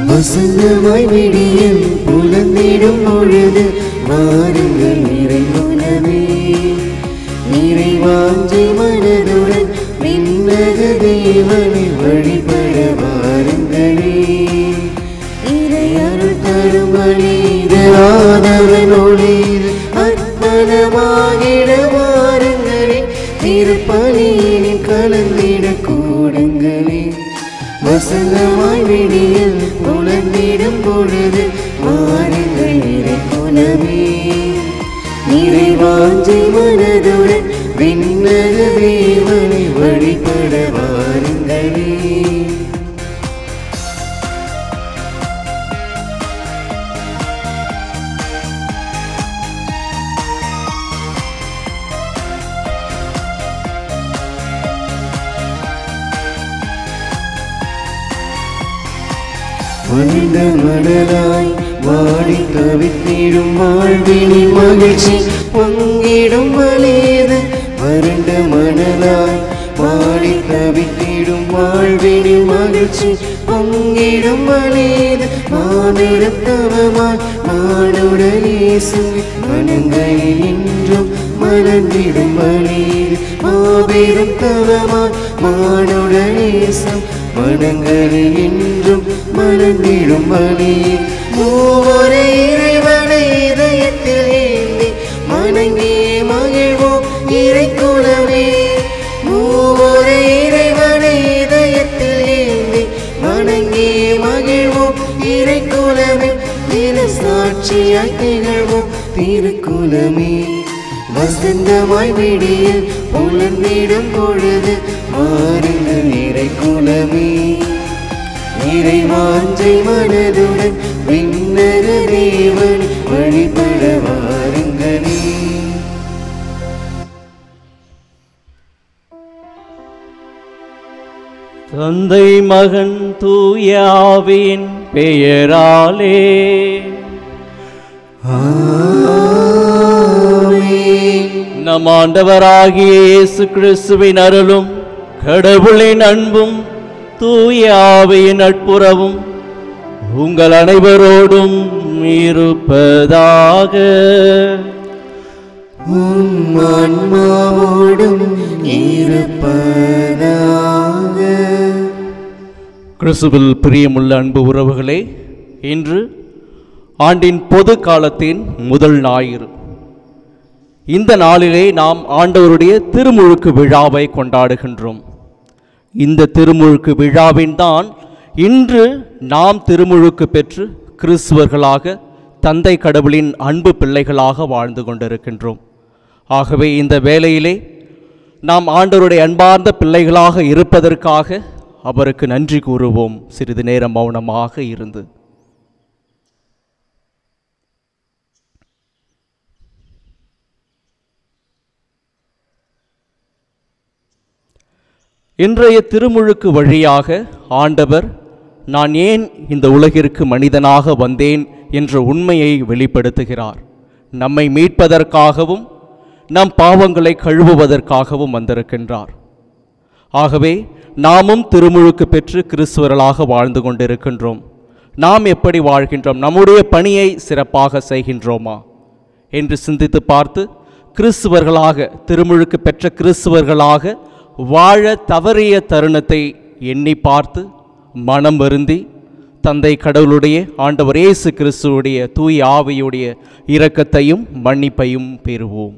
வசந்தமாய் விடியல் புலந்திடும் பொழுது வாருங்கள் நிறைவுலவே நிறைவாஞ்சை மனதுடன் விண்ணக தேவனை வழிபட வாருங்களே இறையருள் தரும் வழிது ஆதவன் ஒளிது அற்புதமாகிட வாருங்களே திருப்பலியினில் கலந்திட கூடுங்களே வசந்தமாய் விடியல் புலந்திடும் பொழுது வாருங்கள் நிறை குலவே நிறைவாஞ்சி மனதுடன் விண்ணக தேவனை வழிபட வாருங்களே வந்த மணலாய் வாடி தவித்திடும் வாழ்வினின் மகிழ்ச்சி பொங்கிடும் வலியது வறண்ட மணலாய் வாடி தவித்திடும் வாழ்வினின் மகிழ்ச்சி பொங்கிடும் வலியது மாபெரும் தவமாய் மானுடன் இயேசு மனங்களில் இன்றும் மலர்ந்திடும் வலியது மாபெரும் தவமாய் மானுடன் இயேசு மனங்களில் இன்றும் மலர்ந்திடும் வழி மூவரை இறைவனை இதயத்தில் ஏந்தி மணங்கி மகிழ்வோம் இறை குலமே மூவரை இறைவனை இதயத்தில் ஏந்தி வணங்கி மகிழ்வோம் இறை குலமே திரு சாட்சியாய் திகழ்வோம் திருக்குலமே வசந்தமாய் விடியில் புலர்ந்திடும் பொழுது மாறுங்கள் இறை குலமே இறைவாஞ்சை மனதுடன் விண்ணக தேவன் வழிபட வாருங்களே தந்தை மகன் தூயாவின் பெயராலே நம் ஆண்டவராகிய இயேசு கிறிஸ்துவின் அருளும் கடவுளின் அன்பும் தூயாவின் நட்புறவும் உங்கள் அனைவரோடும் இருப்பதாக உன் ஆன்மாவோடும் இருப்பதாக கிறிஸ்துவில் பிரியமுள்ள அன்பு உறவுகளே இன்று ஆண்டின் பொது காலத்தின் முதல் ஞாயிறு இந்த நாளிலே நாம் ஆண்டவருடைய திருமுழுக்கு விழாவை கொண்டாடுகின்றோம் இந்த திருமுழுக்கு விழாவின் தான் இன்று நாம் திருமுழுக்கு பெற்று கிறிஸ்துவர்களாக தந்தை கடவுளின் அன்பு பிள்ளைகளாக வாழ்ந்து கொண்டிருக்கின்றோம் ஆகவே இந்த வேளையிலே நாம் ஆண்டவருடைய அன்பார்ந்த பிள்ளைகளாக இருப்பதற்காக அவருக்கு நன்றி கூறுவோம் சிறிது நேரம் மௌனமாக இருந்து இன்றைய திருமுழுக்கு வழியாக ஆண்டவர் நான் ஏன் இந்த உலகிற்கு மனிதனாக வந்தேன் என்ற உண்மையை வெளிப்படுத்துகிறார் நம்மை மீட்பதற்காகவும் நம் பாவங்களை கழுவுவதற்காகவும் வந்திருக்கின்றார் ஆகவே நாமும் திருமுழுக்கு பெற்று கிறிஸ்துவர்களாக வாழ்ந்து கொண்டிருக்கின்றோம் நாம் எப்படி வாழ்கின்றோம் நம்முடைய பணியை சிறப்பாக செய்கின்றோமா என்று சிந்தித்து பார்த்து கிறிஸ்துவர்களாக திருமுழுக்கு பெற்ற கிறிஸ்துவர்களாக வாழ தவறிய தருணத்தை எண்ணி பார்த்து மனம் வருந்தி தந்தை கடவுளுடைய ஆண்டவர் இயேசு கிறிஸ்துவுடைய தூய் ஆவியுடைய இரக்கத்தையும் மன்னிப்பையும் பெறுவோம்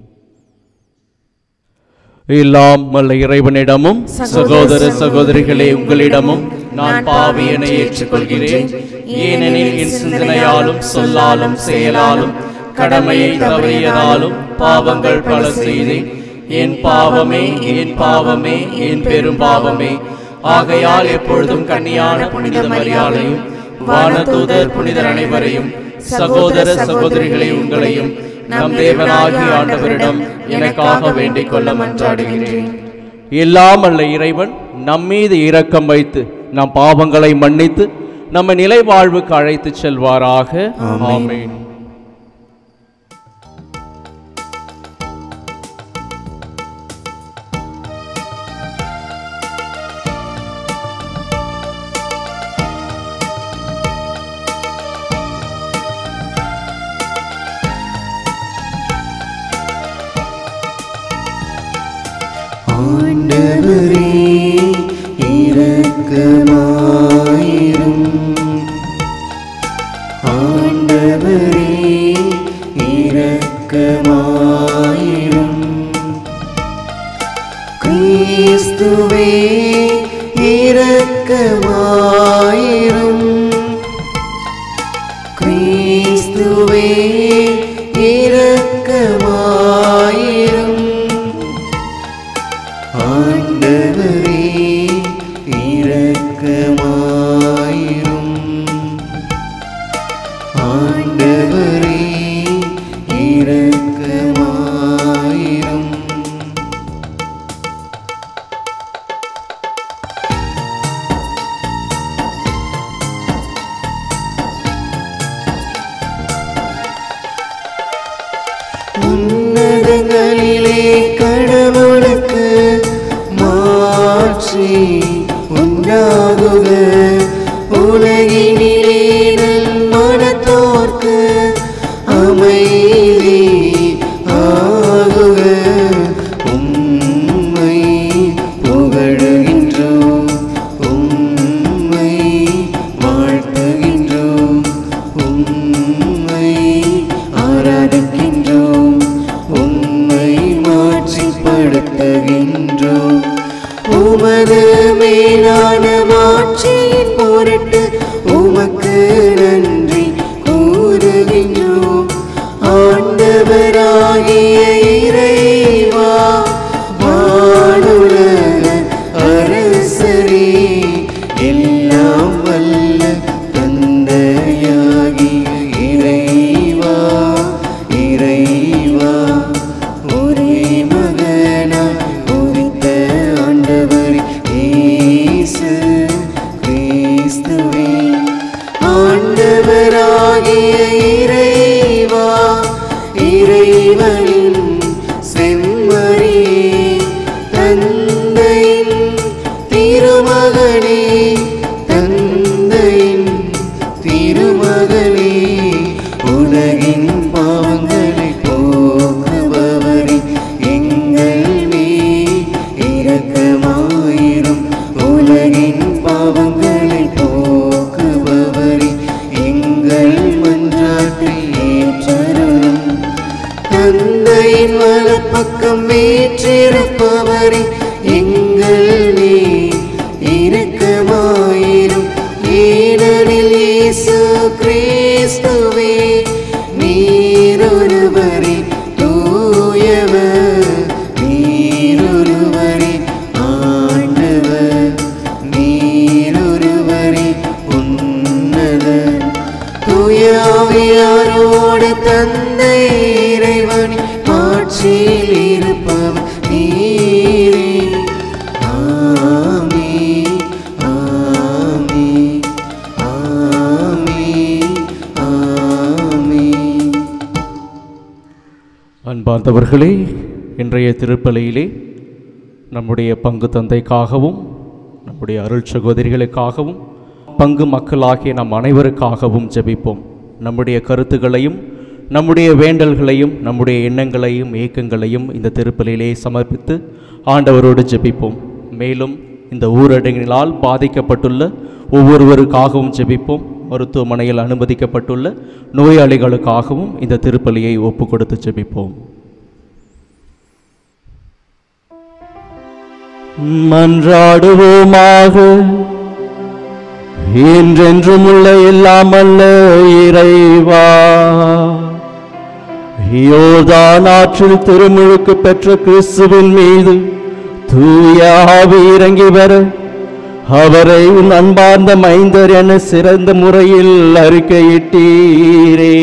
எல்லாம் வல்ல இறைவனிடமும் சகோதர சகோதரிகளே உங்களிடமும் நான் பாவியனை ஏற்றுக்கொள்கிறேன் ஏனெனில் என் சிந்தனையாலும் சொல்லாலும் செயலாலும் கடமையை தவறியதாலும் பாவங்கள் பல செய்தேன் என் பாவமே என் பாவமே என் பெரும் பாவமே ஆகையால் எப்பொழுதும் கன்னியான புனித மரியாதையும் வானதூதர் புனிதர் அனைவரையும் சகோதர சகோதரிகளை உங்களையும் நம் தேவனாகிய ஆண்டவரிடம் எனக்காக வேண்டிக் கொள்ள மன்றாடுகின்றேன் எல்லாம் அல்ல இறைவன் நம்மீது இரக்கம் வைத்து நம் பாவங்களை மன்னித்து நம்ம நிலை வாழ்வுக்கு அழைத்து செல்வாராக ஆமென் உலகினிலே கடவுளுக்கு மாற்றி உண்டாகுக உலகினிலே நல் மனத்தோர்க்கு அமைதி ஆகுக உம்மை புகழுகின்றோம் உம்மை வாழ்த்துகின்றோம் உம்மை ஆராதிக்கின்றோம் உம்மை மாற்றிப்படுத்துகின்றோம் உமது மேலான மாட்சியின் பொருட்டு உமக்கு நன்றி கூறுகின்றோம் ஆண்டவராகிய இறைவா வானுலக அரசரே எல்லாம் வல்ல தந்தையாகிய இறைவா இறைவா ஒரே மகனாய் உதித்த ஆண்டவர் இயேசு கிறிஸ்துவே ஆண்டவராகிய இறைவா இறைவனின் செம்மறியே தந்தையின் திருமகனே தந்தையின் திருமகனே உலகின் பாவங்களை போக்குபவரே எங்கள் மேல் இரக்கமாயிரும் உலகின் பாவங்களை போக்குபவரே எங்கள் மன்றாட்டை ஏற்றருளும் தந்தையின் வலப்பக்கம் வீற்றிருப்பவரே எங்கள் மேல் இரக்கமாயிரும் ஏனெனில் இயேசு கிறிஸ்துவே நீரொருவரே தூயவர் நீரொருவரே ஆண்டவர் நீரொருவரே உன்னதர் தூயாவியாரோடு தந்தை இறைவன் ஆட்சியில் இருப்பவர் நீரே ஆமே ஆமே ஆமே ஆமே அன்பார்ந்தவர்களே இன்றைய திருப்பலியிலே நம்முடைய பங்கு தந்தைக்காகவும் நம்முடைய அருள் சகோதரிகளுக்காகவும் பங்கு மக்களாகிய நம் அனைவருக்காகவும் ஜெபிப்போம் நம்முடைய கருத்துகளையும் நம்முடைய வேண்டல்களையும் நம்முடைய எண்ணங்களையும் ஏக்கங்களையும் இந்த திருப்பலியிலே சமர்ப்பித்து ஆண்டவரோடு ஜெபிப்போம் மேலும் இந்த ஊரடங்கினால் பாதிக்கப்பட்டுள்ள ஒவ்வொருவருக்காகவும் ஜெபிப்போம் மருத்துவமனையில் அனுமதிக்கப்பட்டுள்ள நோயாளிகளுக்காகவும் இந்த திருப்பலியை ஒப்பு கொடுத்து ஜெபிப்போம் மன்றாடுவோமாக என்றென்றும் உள்ள இல்லாமல்ல இறைவா யோர்தான் ஆற்றில் திருமுழுக்கு பெற்ற கிறிஸ்துவின் மீது தூய ஆவி இறங்கி வர அவரை உன் அன்பார்ந்த மைந்தர் என சிறந்த முறையில் அறிக்கையிட்டீரே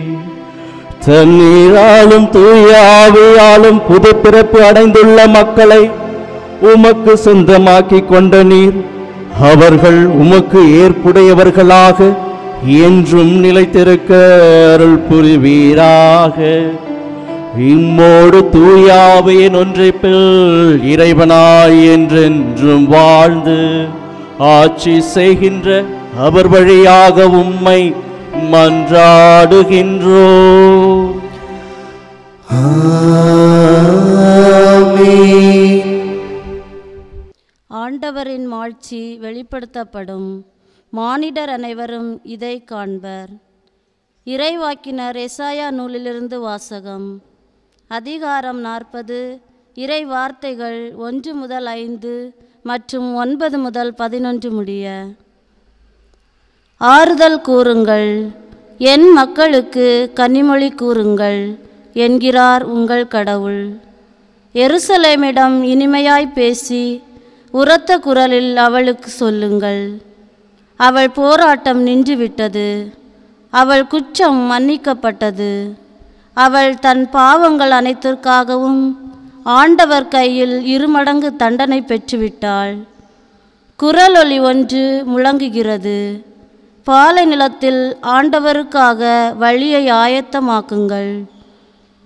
தண்ணீராலும் தூய ஆவியாலும் புது பிறப்பு அடைந்துள்ள மக்களை உமக்கு சொந்தமாக்கி கொண்ட நீர் அவர்கள் உமக்கு ஏற்புடையவர்களாக என்றும் நிலைத்திருக்க அருள் புரிவீராக இம்மோடு தூயாவையின் ஒன்றைப்பில் இறைவனாய் என்றென்றும் வாழ்ந்து ஆட்சி செய்கின்ற அவர் வழியாக உம்மை மன்றாடுகின்றோ ஆமென். ஆண்டவரின் மாட்சி வெளிப்படுத்தப்படும் மானிடர் அனைவரும் இதை காண்பர் இறைவாக்கினர் எசாயா நூலிலிருந்து வாசகம் அதிகாரம் நாற்பது இறை வார்த்தைகள் ஒன்று முதல் ஐந்து மற்றும் ஒன்பது முதல் பதினொன்று முடிய ஆறுதல் கூறுங்கள் என் மக்களுக்கு கனிமொழி கூறுங்கள் என்கிறார் உங்கள் கடவுள் எருசலேமிடம் இனிமையாய் பேசி உரத்த குரலில் அவளுக்கு சொல்லுங்கள் அவள் போராட்டம் நின்றுவிட்டது அவள் குற்றம் மன்னிக்கப்பட்டது அவள் தன் பாவங்கள் அனைத்திற்காகவும் ஆண்டவர் கையில் இருமடங்கு தண்டனை பெற்றுவிட்டாள் குரலொலி ஒன்று முழங்குகிறது பாலை நிலத்தில் ஆண்டவருக்காக வழியை ஆயத்தமாக்குங்கள்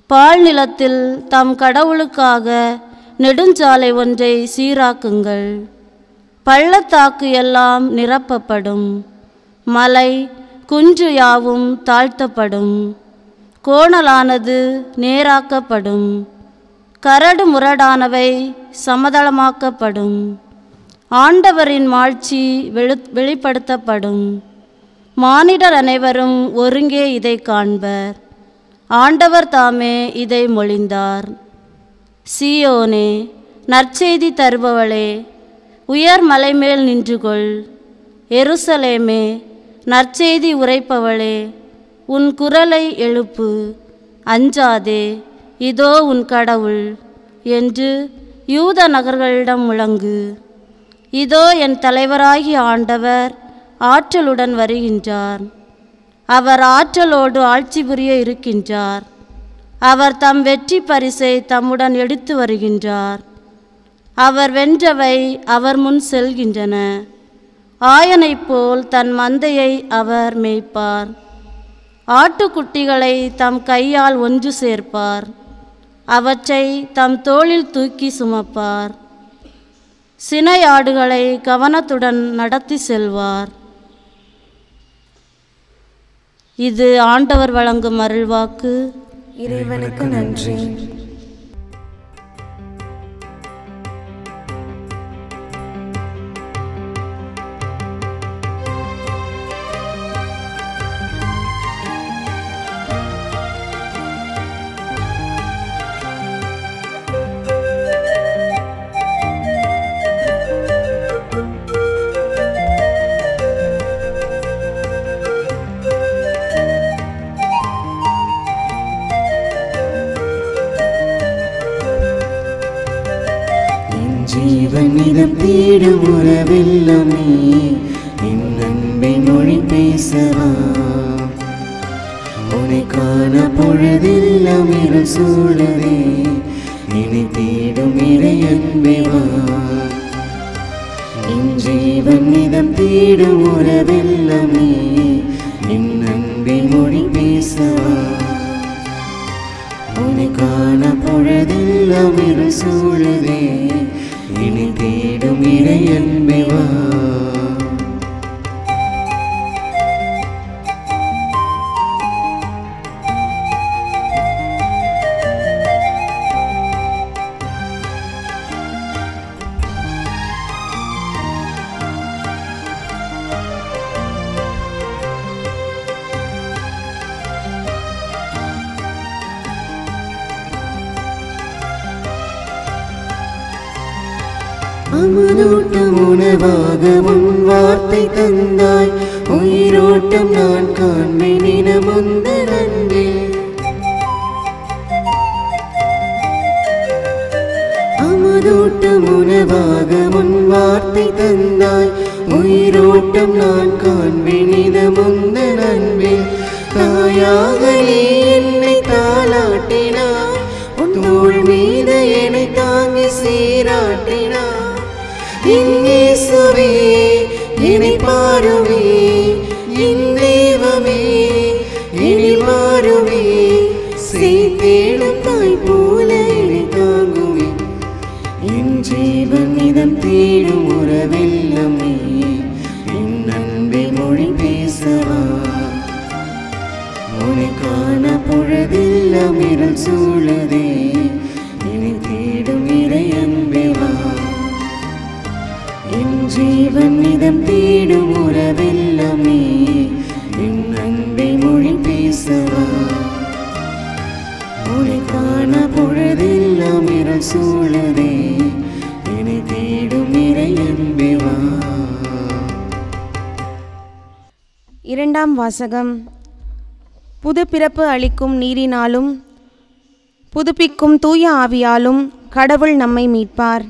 பால் நிலத்தில் தம் கடவுளுக்காக நெடுஞ்சாலை ஒன்றை சீராக்குங்கள் பள்ளத்தாக்கு எல்லாம் நிரப்பப்படும் மலை குன்று யாவும் தாழ்த்தப்படும் கோணலானது நேராக்கப்படும் கரடு முரடானவை சமதளமாக்கப்படும் ஆண்டவரின் மாட்சி வெளி வெளிப்படுத்தப்படும் மானிடர் அனைவரும் ஒருங்கே இதை காண்பர் ஆண்டவர் தாமே இதை மொழிந்தார் சீயோனே நற்செய்தி தருபவளே உயர் மலை மேல் நின்று கொள் எருசலேமே நற்செய்தி உரைப்பவளே உன் குரலை எழுப்பு அஞ்சாதே இதோ உன் கடவுள் என்று யூத நகர்களிடம் முழங்கு இதோ என் தலைவராகிய ஆண்டவர் ஆற்றலுடன் வருகின்றார் அவர் ஆற்றலோடு ஆட்சி புரிய இருக்கின்றார் அவர் தம் வெற்றி பரிசை தம்முடன் எடுத்து வருகின்றார் அவர் வென்றவை அவர் முன் செல்கின்றன ஆயனைப் போல் தன் மந்தையை அவர் மேய்ப்பார் ஆட்டுக்குட்டிகளை தம் கையால் ஒன்று சேர்ப்பார் அவற்றை தம் தோளில் தூக்கி சுமப்பார் சினையாடுகளை கவனத்துடன் நடத்தி செல்வார் இது ஆண்டவர் வழங்கும் அருள்வாக்கு இறைவனுக்கு நன்றி என் ஜீவனிடம் தேடும் உறவெல்லாமே என் அன்பை மொழி பேசவா உன்னை காண பொழுதெல்லாம் இருள் சூழலே இனி தேடும் இறை அன்பே வா என் ஜீவனிடம் தேடும் உறவெல்லாமே என் அன்பை மொழி பேசவா உன்னை காண பொழுதெல்லாம் இருள் சூழலே இனி தேடும் இறை அன்பே வா அமனோட்டம் உணவாக உன் வார்த்தை தந்தாய் உயிரோட்டம் நான் காண்பேன் என முந்த நன்றில் அமதோட்டம் உணவாக உன் வார்த்தை தந்தாய் உயிரோட்டம் நான் காண்பேன் இத முந்த நன்பில் தாயாக நீ என்னை தாளாட்டினாய் உன் தோள் மீது என்னை தாங்கி சீராட்டினாய் என் இயேசுவே என்னை பாருமே என் தெய்வமே என்னை மாறுமே செய்தேடும் தாய் போல என்னை தாங்குமே என் ஜீவன் இதன் தேடும் உறவெல்லாமே என் அன்பை மொழி பேசவா உன்னை காண பொழுதெல்லாம் இருள் சூழதே இனி தேடும் இறை அன்பே வா என் ஜீவன் இதம் தேடும் உறவெல்லாமே என் அன்பை மொழி பேசவா உன்னை காண பொழுதெல்லாம் இருள் சூழதே என்னை தேடும் இறை அன்பே வா இரண்டாம் வாசகம் புது பிறப்பு அளிக்கும் நீரினாலும் புதுப்பிக்கும் தூய ஆவியாலும் கடவுள் நம்மை மீட்பார்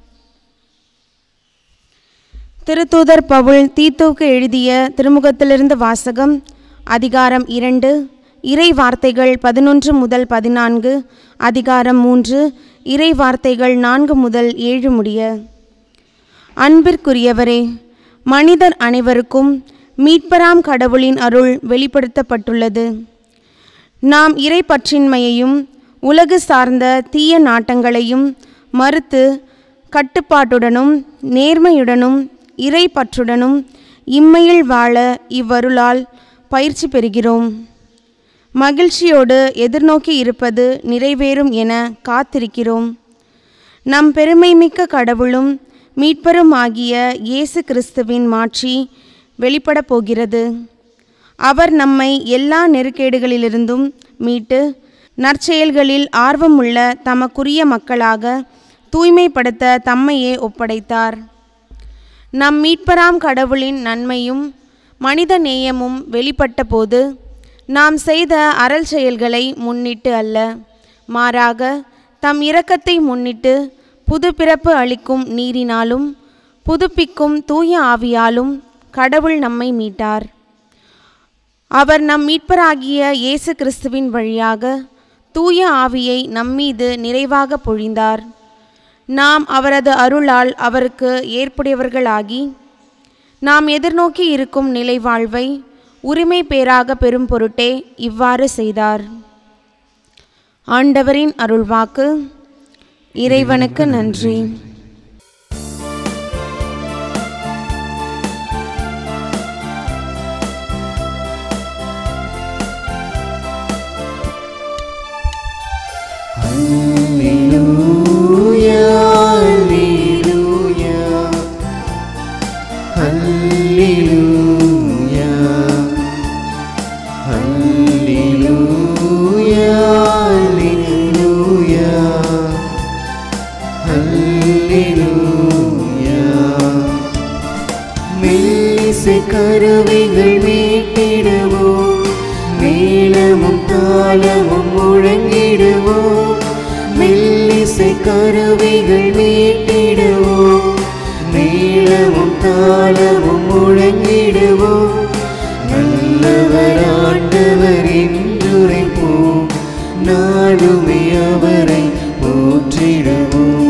திருத்தூதர் பவுல் தீத்துவுக்கு எழுதிய திருமுகத்திலிருந்து வாசகம் அதிகாரம் இரண்டு இறை வார்த்தைகள் பதினொன்று முதல் பதினான்கு அதிகாரம் மூன்று இறை வார்த்தைகள் நான்கு முதல் ஏழு முடிய அன்பிற்குரியவரே மனிதர் அனைவருக்கும் மீட்பராம் கடவுளின் அருள் வெளிப்படுத்தப்பட்டுள்ளது நாம் இறை பற்றின்மையையும் உலகு சார்ந்த தீய நாட்டங்களையும் மறுத்து கட்டுப்பாட்டுடனும் நேர்மையுடனும் இறைப்பற்றுடனும் இம்மையில் வாழ இவ்வருளால் பயிற்சி பெறுகிறோம் மகிழ்ச்சியோடு எதிர்நோக்கி இருப்பது நிறைவேறும் என காத்திருக்கிறோம் நம் பெருமைமிக்க கடவுளும் மீட்பரும் ஆகிய இயேசு கிறிஸ்துவின் மாட்சி வெளிப்படப் போகிறது அவர் நம்மை எல்லா நெருக்கேடுகளிலிருந்தும் மீட்டு நற்செயல்களில் ஆர்வமுள்ள தமக்குரிய மக்களாக தூய்மைப்படுத்த தம்மையே ஒப்படைத்தார் நம் மீட்பராம் கடவுளின் நன்மையும் மனித நேயமும் வெளிப்பட்ட போது நாம் செய்த அறல் செயல்களை முன்னிட்டு அல்ல மாறாக தம் இரக்கத்தை முன்னிட்டு புது பிறப்பு அளிக்கும் நீரினாலும் புதுப்பிக்கும் தூய ஆவியாலும் கடவுள் நம்மை மீட்டார் அவர் நம் மீட்பராகிய இயேசு கிறிஸ்துவின் வழியாக தூய ஆவியை நம்மீது நிறைவாக பொழிந்தார் நாம் அவரது அருளால் அவருக்கு ஏற்புடையவர்களாகி நாம் எதிர்நோக்கி இருக்கும் நிலை வாழ்வை உரிமை பேராக பெறும் பொருட்டே இவ்வாறு செய்தார் ஆண்டவரின் அருள்வாக்கு இறைவனுக்கு நன்றி மெல்லிசை கருவிகள் மீட்டிடுவோம் மேளமும் தாளமும் முழங்கிடுவோம் மெல்லிசை கருவிகள் மீட்டிடுவோம் மேளமும் தாளமும் முழங்கிடுவோம் நல்லவர் ஆண்டவர் என்றுரைப்போம் நாளுமே அவரை போற்றிடுவோம்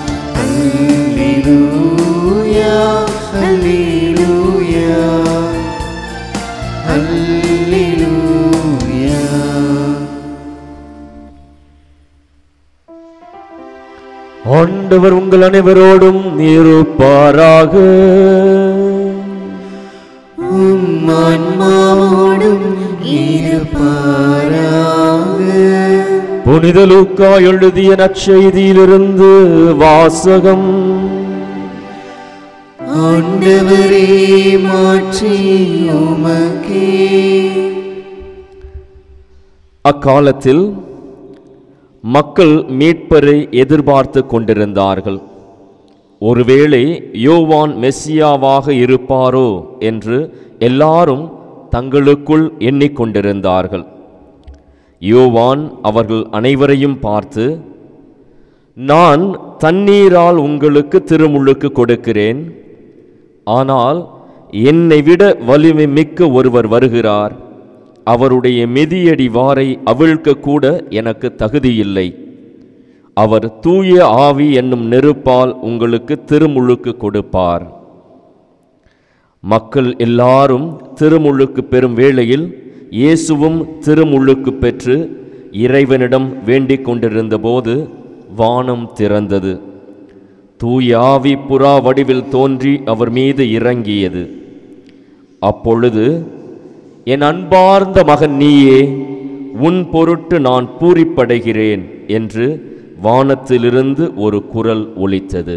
அல்லேலூயா அல்லேலூயா அல்லேலூயா ஆண்டவர் உங்கள் அனைவரோடும் இருப்பாராக உம் ஆன்மாவோடும் இருப்பாராக புனித லூக்கா எழுதிய நற்செய்தியிலிருந்து வாசகம் ஆண்டவரே மாற்றி உமக்கே அக்காலத்தில் மக்கள் மீட்பரை எதிர்பார்த்து கொண்டிருந்தார்கள் ஒருவேளை யோவான் மெஸ்ஸியாவாக இருப்பாரோ என்று எல்லாரும் தங்களுக்குள் எண்ணிக்கொண்டிருந்தார்கள் யோவான் அவர்கள் அனைவரையும் பார்த்து நான் தண்ணீரால் உங்களுக்கு திருமுழுக்கு கொடுக்கிறேன் ஆனால் என்னை விட வலிமை மிக்க ஒருவர் வருகிறார் அவருடைய மிதியடி வாரை அவிழ்க்க கூட எனக்கு தகுதியில்லை அவர் தூய ஆவி என்னும் நெருப்பால் உங்களுக்கு திருமுழுக்கு கொடுப்பார் மக்கள் எல்லாரும் திருமுழுக்கு பெறும் வேளையில் இயேசுவும் திருமுழுக்கு பெற்று இறைவனிடம் வேண்டிக் கொண்டிருந்தபோது வானம் திறந்தது தூய ஆவி புறா வடிவில் தோன்றி அவர் மீது இறங்கியது அப்பொழுது என் அன்பார்ந்த மகன் நீயே உன் பொருட்டு நான் பூரிப்படைகிறேன் என்று வானத்திலிருந்து ஒரு குரல் ஒலித்தது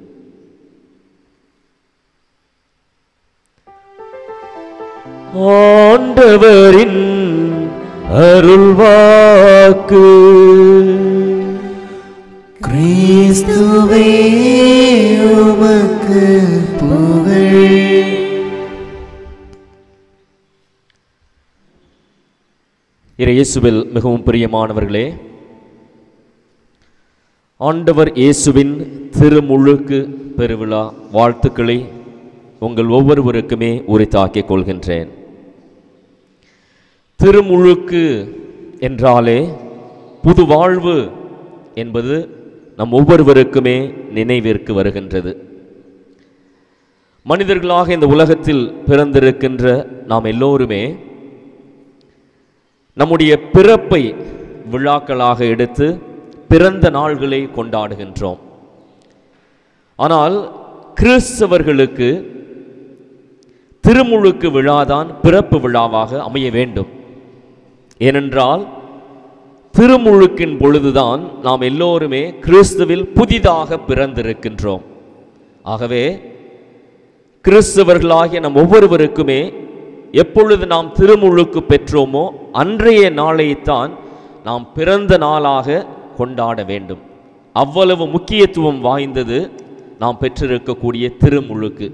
ஆண்டவரின் அருள்வாக்கு கிறிஸ்துவே உமக்கு புகழ் இறை இயேசுவில் மிகவும் பிரியமானவர்களே ஆண்டவர் இயேசுவின் திருமுழுக்கு பெருவிழா வாழ்த்துக்களை உங்கள் ஒவ்வொருவருக்குமே உரித்தாக்கிக் கொள்கின்றேன் திருமுழுக்கு என்றாலே புது வாழ்வு என்பது நம் ஒவ்வொருவருக்குமே நினைவிற்கு வருகின்றது மனிதர்களாக இந்த உலகத்தில் பிறந்திருக்கின்ற நாம் எல்லோருமே நம்முடைய பிறப்பை விழாக்களாக எடுத்து பிறந்த நாள்களை கொண்டாடுகின்றோம் ஆனால் கிறிஸ்தவர்களுக்கு திருமுழுக்கு விழாதான் பிறப்பு விழாவாக அமைய வேண்டும் ஏனென்றால் திருமுழுக்கின் பொழுதுதான் நாம் எல்லோருமே கிறிஸ்துவில் புதிதாக பிறந்திருக்கின்றோம் ஆகவே கிறிஸ்தவர்களாகிய நம் ஒவ்வொருவருக்குமே எப்பொழுது நாம் திருமுழுக்கு பெற்றோமோ அன்றைய நாளைத்தான் நாம் பிறந்த நாளாக கொண்டாட வேண்டும் அவ்வளவு முக்கியத்துவம் வாய்ந்தது நாம் பெற்றிருக்கக்கூடிய திருமுழுக்கு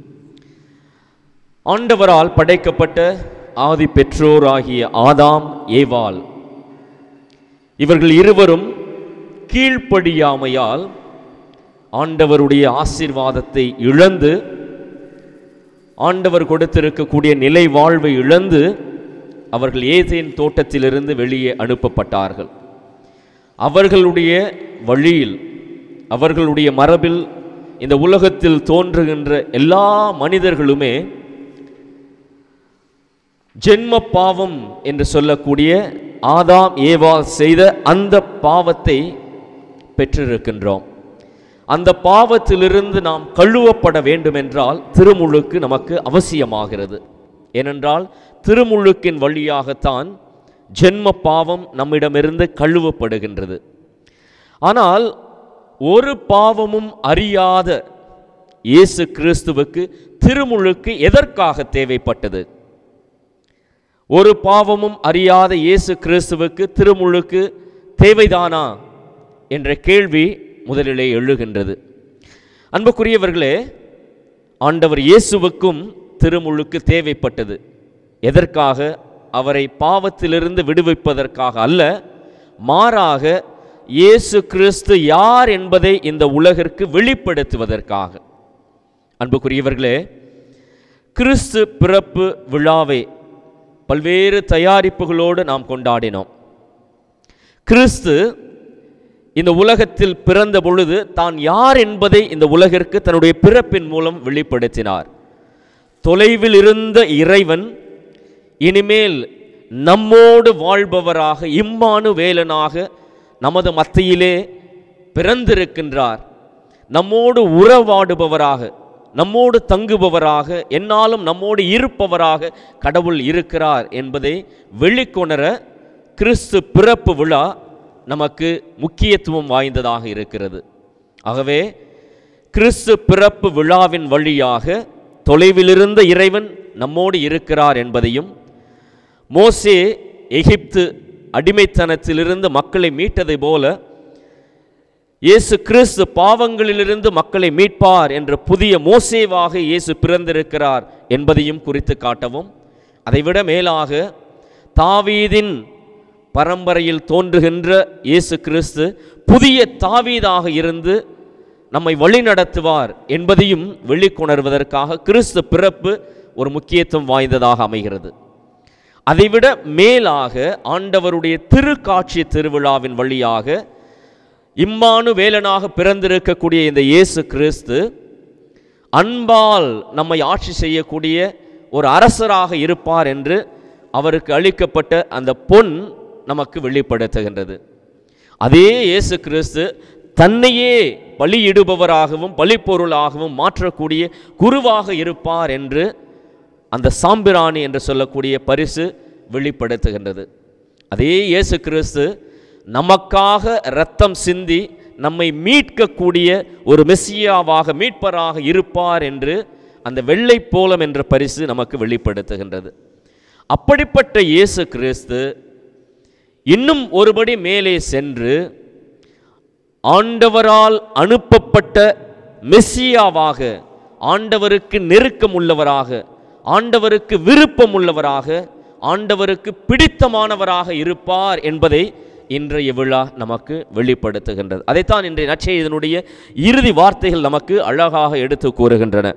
ஆண்டவரால் படைக்கப்பட்ட ஆதி பெற்றோராகிய ஆதாம் ஏவாள் இவர்கள் இருவரும் கீழ்ப்படியாமையால் ஆண்டவருடைய ஆசீர்வாதத்தை இழந்து ஆண்டவர் கொடுத்திருக்கக்கூடிய நிலை வாழ்வை இழந்து அவர்கள் ஏதேன் தோட்டத்திலிருந்து வெளியே அனுப்பப்பட்டார்கள் அவர்களுடைய வழியில் அவர்களுடைய மரபில் இந்த உலகத்தில் தோன்றுகின்ற எல்லா மனிதர்களுமே ஜென்ம பாவம் என்று சொல்லக்கூடிய ஆதாம் ஏவாள் செய்த அந்த பாவத்தை பெற்றிருக்கின்றோம் அந்த பாவத்திலிருந்து நாம் கழுவப்பட வேண்டுமென்றால் திருமுழுக்கு நமக்கு அவசியமாகிறது ஏனென்றால் திருமுழுக்கின் வழியாகத்தான் ஜென்ம பாவம் நம்மிடமிருந்து கழுவப்படுகின்றது ஆனால் ஒரு பாவமும் அறியாத இயேசு கிறிஸ்துவுக்கு திருமுழுக்கு எதற்காக தேவைப்பட்டது ஒரு பாவமும் அறியாத இயேசு கிறிஸ்துவுக்கு திருமுழுக்கு தேவைதானா என்ற கேள்வி முதலிலே எழுகின்றது அன்புக்குரியவர்களே ஆண்டவர் இயேசுவுக்கும் திருமுழுக்கு தேவைப்பட்டது எதற்காக அவரை பாவத்திலிருந்து விடுவிப்பதற்காக அல்ல மாறாக இயேசு கிறிஸ்து யார் என்பதை இந்த உலகிற்கு வெளிப்படுத்துவதற்காக அன்புக்குரியவர்களே கிறிஸ்து பிறப்பு விழாவை பல்வேறு தயாரிப்புகளோடு நாம் கொண்டாடினோம் கிறிஸ்து இந்த உலகத்தில் பிறந்த பொழுது தான் யார் என்பதை இந்த உலகிற்கு தன்னுடைய பிறப்பின் மூலம் வெளிப்படுத்தினார் தொலைவில் இருந்த இறைவன் இனிமேல் நம்மோடு வாழ்பவராக இம்மானு வேலனாக நமது மத்தியிலே பிறந்திருக்கின்றார் நம்மோடு உறவாடுபவராக நம்மோடு தங்குபவராக என்னாலும் நம்மோடு இருப்பவராக கடவுள் இருக்கிறார் என்பதை வெளிக்கொணர கிறிஸ்து பிறப்பு விழா நமக்கு முக்கியத்துவம் வாய்ந்ததாக இருக்கிறது ஆகவே கிறிஸ்து பிறப்பு விழாவின் வழியாக தொலைவிலிருந்த இறைவன் நம்மோடு இருக்கிறார் என்பதையும் மோசே எகிப்து அடிமைத்தனத்திலிருந்து மக்களை மீட்டதை போல இயேசு கிறிஸ்து பாவங்களிலிருந்து மக்களை மீட்பார் என்ற புதிய மோசேவாக இயேசு பிறந்திருக்கிறார் என்பதையும் குறித்து காட்டவும் அதைவிட மேலாக தாவீதின் பரம்பரையில் தோன்றுகின்ற இயேசு கிறிஸ்து புதிய தாவீதாக இருந்து நம்மை வழிநடத்துவார் என்பதையும் வெளிக்கொணர்வதற்காக கிறிஸ்து பிறப்பு ஒரு முக்கியத்துவம் வாய்ந்ததாக அமைகிறது அதைவிட மேலாக ஆண்டவருடைய திருக்காட்சி திருவிழாவின் வழியாக இம்மானு வேலனாக பிறந்திருக்கக்கூடிய இந்த இயேசு கிறிஸ்து அன்பால் நம்மை ஆட்சி செய்யக்கூடிய ஒரு அரசராக இருப்பார் என்று அவருக்கு அளிக்கப்பட்ட அந்த பொன் நமக்கு வெளிப்படுத்துகின்றது அதே இயேசு கிறிஸ்து தன்னையே பலியிடுபவராகவும் பலிப்பொருளாகவும் மாற்றக்கூடிய குருவாக இருப்பார் என்று அந்த சாம்பிராணி என்று சொல்லக்கூடிய பரிசு வெளிப்படுத்துகின்றது அதே இயேசு கிறிஸ்து நமக்காக இரத்தம் சிந்தி நம்மை மீட்கக்கூடிய ஒரு மெஸ்ஸியாவாக மீட்பராக இருப்பார் என்று அந்த வெள்ளை போலம் என்ற பரிசு நமக்கு வெளிப்படுத்துகின்றது அப்படிப்பட்ட இயேசு கிறிஸ்து இன்னும் ஒருபடி மேலே சென்று ஆண்டவரால் அனுப்பப்பட்ட மெஸ்ஸியாவாக ஆண்டவருக்கு நெருக்கம் உள்ளவராக ஆண்டவருக்கு விருப்பம் உள்ளவராக ஆண்டவருக்கு பிடித்தமானவராக இருப்பார் என்பதை இன்றைய விழா நமக்கு வெளிப்படுத்துகின்றது அதைத்தான் இன்றைய நற்செய்தியினுடைய இறுதி வார்த்தைகள் நமக்கு அழகாக எடுத்து கூறுகின்றன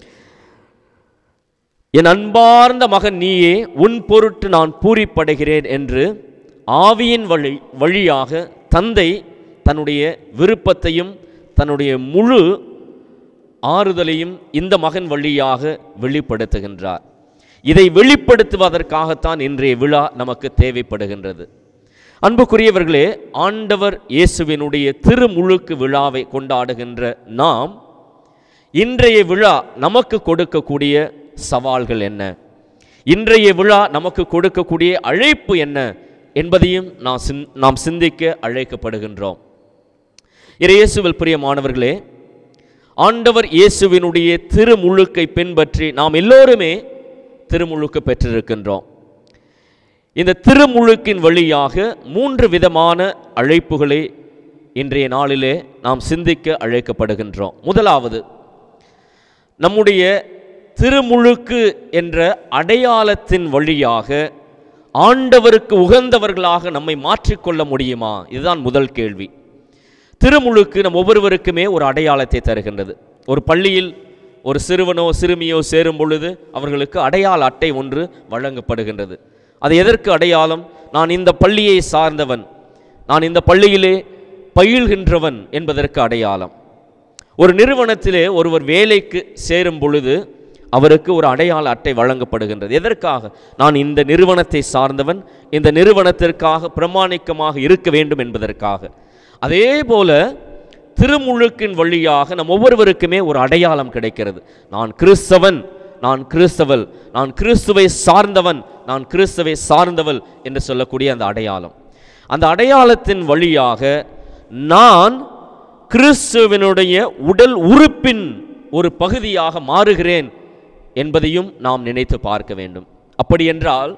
என் அன்பார்ந்த மகன் நீயே உன் பொருட்டு நான் பூரிப்படைகிறேன் என்று ஆவியின் வழி வழியாக தந்தை தன்னுடைய விருப்பத்தையும் தன்னுடைய முழு ஆறுதலையும் இந்த மகன் வழியாக வெளிப்படுத்துகின்றார் இதை வெளிப்படுத்துவதற்காகத்தான் இன்றைய விழா நமக்கு தேவைப்படுகின்றது அன்புக்குரியவர்களே ஆண்டவர் இயேசுவினுடைய திருமுழுக்கு விழாவை கொண்டாடுகின்ற நாம் இன்றைய விழா நமக்கு கொடுக்கக்கூடிய சவால்கள் என்ன இன்றைய விழா நமக்கு கொடுக்கக்கூடிய அழைப்பு என்ன என்பதையும் நாம் சிந் நாம் சிந்திக்க அழைக்கப்படுகின்றோம் இயேசுவில் பிரியமானவர்களே ஆண்டவர் இயேசுவினுடைய திருமுழுக்கை பின்பற்றி நாம் எல்லோருமே திருமுழுக்கு பெற்றிருக்கின்றோம் இந்த திருமுழுக்கின் வழியாக மூன்று விதமான அழைப்புகளை இன்றைய நாளிலே நாம் சிந்திக்க அழைக்கப்படுகின்றோம் முதலாவது நம்முடைய திருமுழுக்கு என்ற அடையாளத்தின் வழியாக ஆண்டவருக்கு உகந்தவர்களாக நம்மை மாற்றிக்கொள்ள முடியுமா இதுதான் முதல் கேள்வி திருமுழுக்கு நம் ஒவ்வொருவருக்குமே ஒரு அடையாளத்தை தருகின்றது ஒரு பள்ளியில் ஒரு சிறுவனோ சிறுமியோ சேரும் பொழுது அவர்களுக்கு அடையாள அட்டை ஒன்று வழங்கப்படுகின்றது அது எதற்கு அடையாளம் நான் இந்த பள்ளியை சார்ந்தவன் நான் இந்த பள்ளியிலே பயில்கின்றவன் என்பதற்கு அடையாளம் ஒரு நிறுவனத்திலே ஒருவர் வேலைக்கு சேரும் பொழுது அவருக்கு ஒரு அடையாள அட்டை வழங்கப்படுகின்றது எதற்காக நான் இந்த நிறுவனத்தை சார்ந்தவன் இந்த நிறுவனத்திற்காக பிரமாணிக்கமாக இருக்க வேண்டும் என்பதற்காக அதே போல திருமுழுக்கின் வழியாக நம் ஒவ்வொருவருக்குமே ஒரு அடையாளம் கிடைக்கிறது நான் கிறிஸ்தவன் நான் கிறிஸ்தவள் நான் கிறிஸ்துவை சார்ந்தவன் நான் கிறிஸ்துவை சார்ந்தவள் என்று சொல்லக்கூடிய அந்த அடையாளம் அந்த அடையாளத்தின் வழியாக நான் கிறிஸ்துவனுடைய உடல் உறுப்பின் ஒரு பகுதியாக மாறுகிறேன் என்பதையும் நாம் நினைத்து பார்க்க வேண்டும் அப்படி என்றால்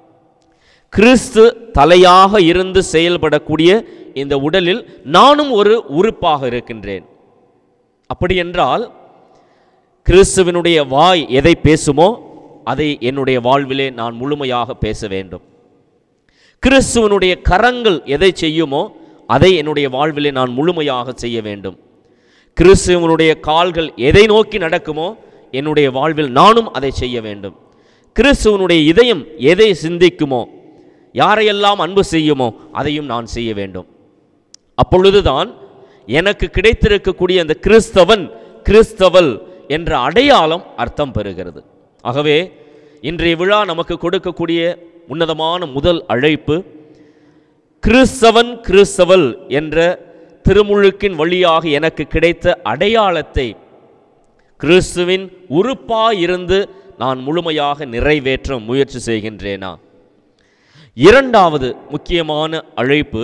கிறிஸ்து தலையாக இருந்து செயல்படக்கூடிய இந்த உடலில் நானும் ஒரு உறுப்பாக இருக்கின்றேன் அப்படி என்றால் கிறிஸ்துவனுடைய வாய் எதை பேசுமோ அதை என்னுடைய வாழ்விலே நான் முழுமையாக பேச வேண்டும் கிறிஸ்துவனுடைய கரங்கள் எதை செய்யுமோ அதை என்னுடைய வாழ்விலே நான் முழுமையாக செய்ய வேண்டும் கிறிஸ்துவனுடைய கால்கள் எதை நோக்கி நடக்குமோ என்னுடைய வாழ்வில் நானும் அதை செய்ய வேண்டும் கிறிஸ்துவனுடைய இதயம் எதை சிந்திக்குமோ யாரையெல்லாம் அன்பு செய்யுமோ அதையும் நான் செய்ய வேண்டும் அப்பொழுதுதான் எனக்கு கிடைத்திருக்கக்கூடிய அந்த கிறிஸ்தவன் கிறிஸ்தவல் என்ற அடையாளம் அர்த்தம் பெறுகிறது ஆகவே இன்றைய விழா நமக்கு கொடுக்கக்கூடிய உன்னதமான முதல் அழைப்பு கிறிஸ்தவன் கிறிஸ்தவல் என்ற திருமுழுக்கின் வழியாக எனக்கு கிடைத்த அடையாளத்தை கிறிஸ்துவின் உறுப்பாயிருந்து நான் முழுமையாக நிறைவேற்ற முயற்சி செய்கின்றேனா இரண்டாவது முக்கியமான அழைப்பு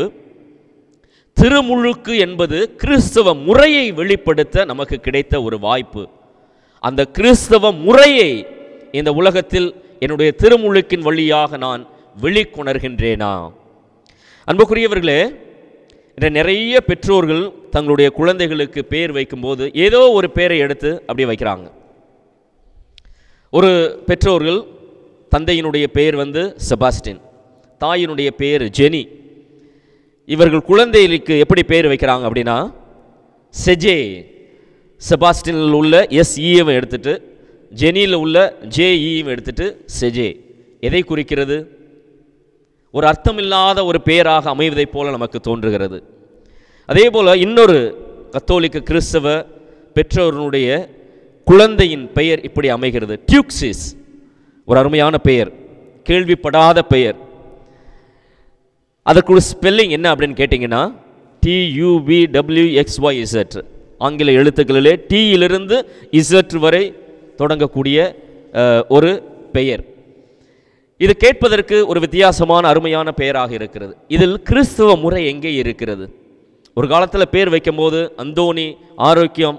திருமுழுக்கு என்பது கிறிஸ்தவ முறையை வெளிப்படுத்த நமக்கு கிடைத்த ஒரு வாய்ப்பு அந்த கிறிஸ்தவ முறையை இந்த உலகத்தில் என்னுடைய திருமுழுக்கின் வழியாக நான் வெளிக்கொணர்கின்றேனா அன்புக்குரியவர்களே இன்று நிறைய பெற்றோர்கள் தங்களுடைய குழந்தைகளுக்கு பேர் வைக்கும்போது ஏதோ ஒரு பேரை எடுத்து அப்படியே வைக்கிறாங்க ஒரு பெற்றோர்கள் தந்தையினுடைய பெயர் வந்து செபாஸ்டின் தாயினுடைய பெயர் ஜெனி இவர்கள் குழந்தைகளுக்கு எப்படி பேர் வைக்கிறாங்க அப்படின்னா செஜே செபாஸ்டினில் உள்ள எஸ்இஎம் எடுத்துட்டு ஜெனியில் உள்ள ஜேஇயும் எடுத்துட்டு செஜே எதை குறிக்கிறது ஒரு அர்த்தமில்லாத ஒரு பெயராக அமைவதைப் போல நமக்கு தோன்றுகிறது அதே போல் இன்னொரு கத்தோலிக்க கிறிஸ்தவ பெற்றோருடைய குழந்தையின் பெயர் இப்படி அமைகிறது டியூக்சிஸ் ஒரு அருமையான பெயர் கேள்விப்படாத பெயர் அதற்கு ஒரு ஸ்பெல்லிங் என்ன அப்படின்னு கேட்டிங்கன்னா டியூபி டபிள்யூ எக்ஸ் ஒய் இசட் ஆங்கில எழுத்துக்களிலே டீயிலிருந்து இசட் வரை தொடங்கக்கூடிய அஹ், ஒரு பெயர் இது கேட்பதற்கு ஒரு வித்தியாசமான அருமையான பெயராக இருக்கிறது இதில் கிறிஸ்துவ முறை எங்கே இருக்கிறது ஒரு காலத்தில் பேர் வைக்கும்போது அந்தோணி ஆரோக்கியம்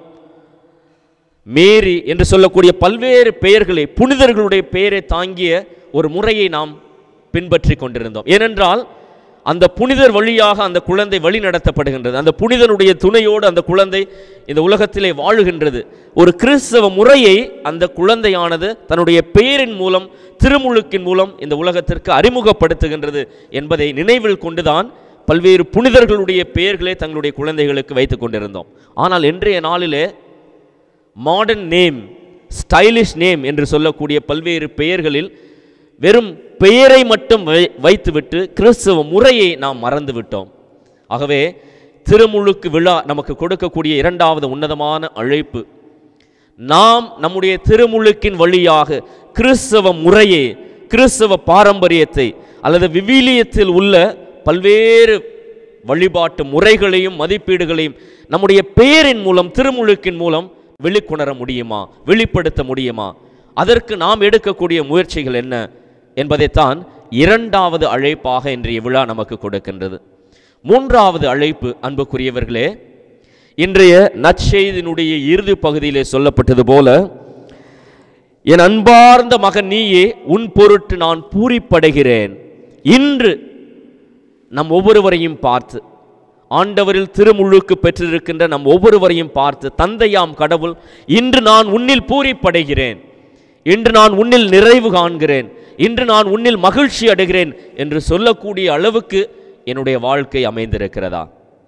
மேரி என்று சொல்லக்கூடிய பல்வேறு பெயர்களை புனிதர்களுடைய பெயரை தாங்கிய ஒரு முறையை நாம் பின்பற்றி கொண்டிருந்தோம் ஏனென்றால் அந்த புனிதர் வழியாக அந்த குழந்தை வழி நடத்தப்படுகின்றது அந்த புனிதனுடைய துணையோடு அந்த குழந்தை இந்த உலகத்திலே வாழுகின்றது ஒரு கிறிஸ்தவ முறையை அந்த குழந்தையானது தன்னுடைய பெயரின் மூலம் திருமுழுக்கின் மூலம் இந்த உலகத்திற்கு அறிமுகப்படுத்துகின்றது என்பதை நினைவில் கொண்டுதான் பல்வேறு புனிதர்களுடைய பெயர்களை தங்களுடைய குழந்தைகளுக்கு வைத்துக் கொண்டிருந்தோம் ஆனால் இன்றைய நாளிலே மாடர்ன் நேம் ஸ்டைலிஷ் நேம் என்று சொல்லக்கூடிய பல்வேறு பெயர்களில் வெறும் பெயரை மட்டும் வை- வைத்துவிட்டு கிறிஸ்தவ முறையை நாம் மறந்து விட்டோம் ஆகவே திருமுழுக்கு விழா நமக்கு கொடுக்கக்கூடிய இரண்டாவது உன்னதமான அழைப்பு நாம் நம்முடைய திருமுழுக்கின் வழியாக கிறிஸ்தவ முறையை கிறிஸ்தவ பாரம்பரியத்தை அல்லது விவிலியத்தில் உள்ள பல்வேறு வழிபாட்டு முறைகளையும் மதிப்பீடுகளையும் நம்முடைய பெயரின் மூலம் திருமுழுக்கின் மூலம் வெளிக்கொணர முடியுமா வெளிப்படுத்த முடியுமா அதற்கு நாம் எடுக்கக்கூடிய முயற்சிகள் என்ன என்பதைத்தான் இரண்டாவது அழைப்பாக இன்றைய விழா நமக்கு கொடுக்கின்றது மூன்றாவது அழைப்பு அன்புக்குரியவர்களே இன்றைய நற்செய்தியினுடைய இறுதி பகுதியிலே சொல்லப்பட்டது போல என் அன்பார்ந்த மகன் நீயே உன் பொருட்டு நான் பூரிப்படைகிறேன் இன்று நம் ஒவ்வொருவரையும் பார்த்து ஆண்டவரில் திருமுழுக்கு பெற்றிருக்கின்ற நம் ஒவ்வொருவரையும் பார்த்து தந்தையாம் கடவுள் இன்று நான் உன்னில் பூரிப்படைகிறேன் இன்று நான் உன்னில் நிறைவு காண்கிறேன் இன்று நான் உன்னில் மகிழ்ச்சி அடைகிறேன் என்று சொல்லக்கூடிய அளவுக்கு என்னுடைய வாழ்க்கை அமைந்திருக்கிறதா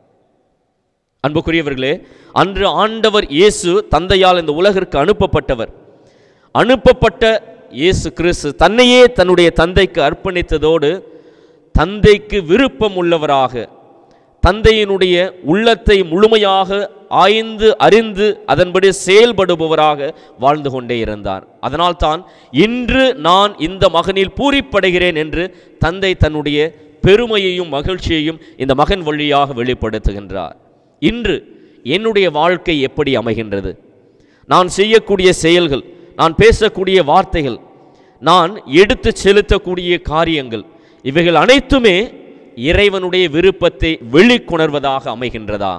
அன்புக்குரியவர்களே அன்று ஆண்டவர் இயேசு தந்தையால் இந்த உலகிற்கு அனுப்பப்பட்டவர் அனுப்பப்பட்ட இயேசு கிறிஸ்து தன்னையே தன்னுடைய தந்தைக்கு அர்ப்பணித்ததோடு தந்தைக்கு விருப்பம் உள்ளவராக தந்தையினுடைய உள்ளத்தை முழுமையாக ஆய்ந்து அறிந்து அதன்படி செயல்படுபவராக வாழ்ந்து கொண்டே இருந்தார் அதனால்தான் இன்று நான் இந்த மகனில் பூரிப்படைகிறேன் என்று தந்தை தன்னுடைய பெருமையையும் மகிழ்ச்சியையும் இந்த மகன் வழியாக வெளிப்படுத்துகின்றார் இன்று என்னுடைய வாழ்க்கை எப்படி அமைகின்றது நான் செய்யக்கூடிய செயல்கள் நான் பேசக்கூடிய வார்த்தைகள் நான் எடுத்து செலுத்தக்கூடிய காரியங்கள் இவைகள் அனைத்துமே இறைவனுடைய விருப்பத்தை வெளிக்கொணர்வதாக அமைகின்றதா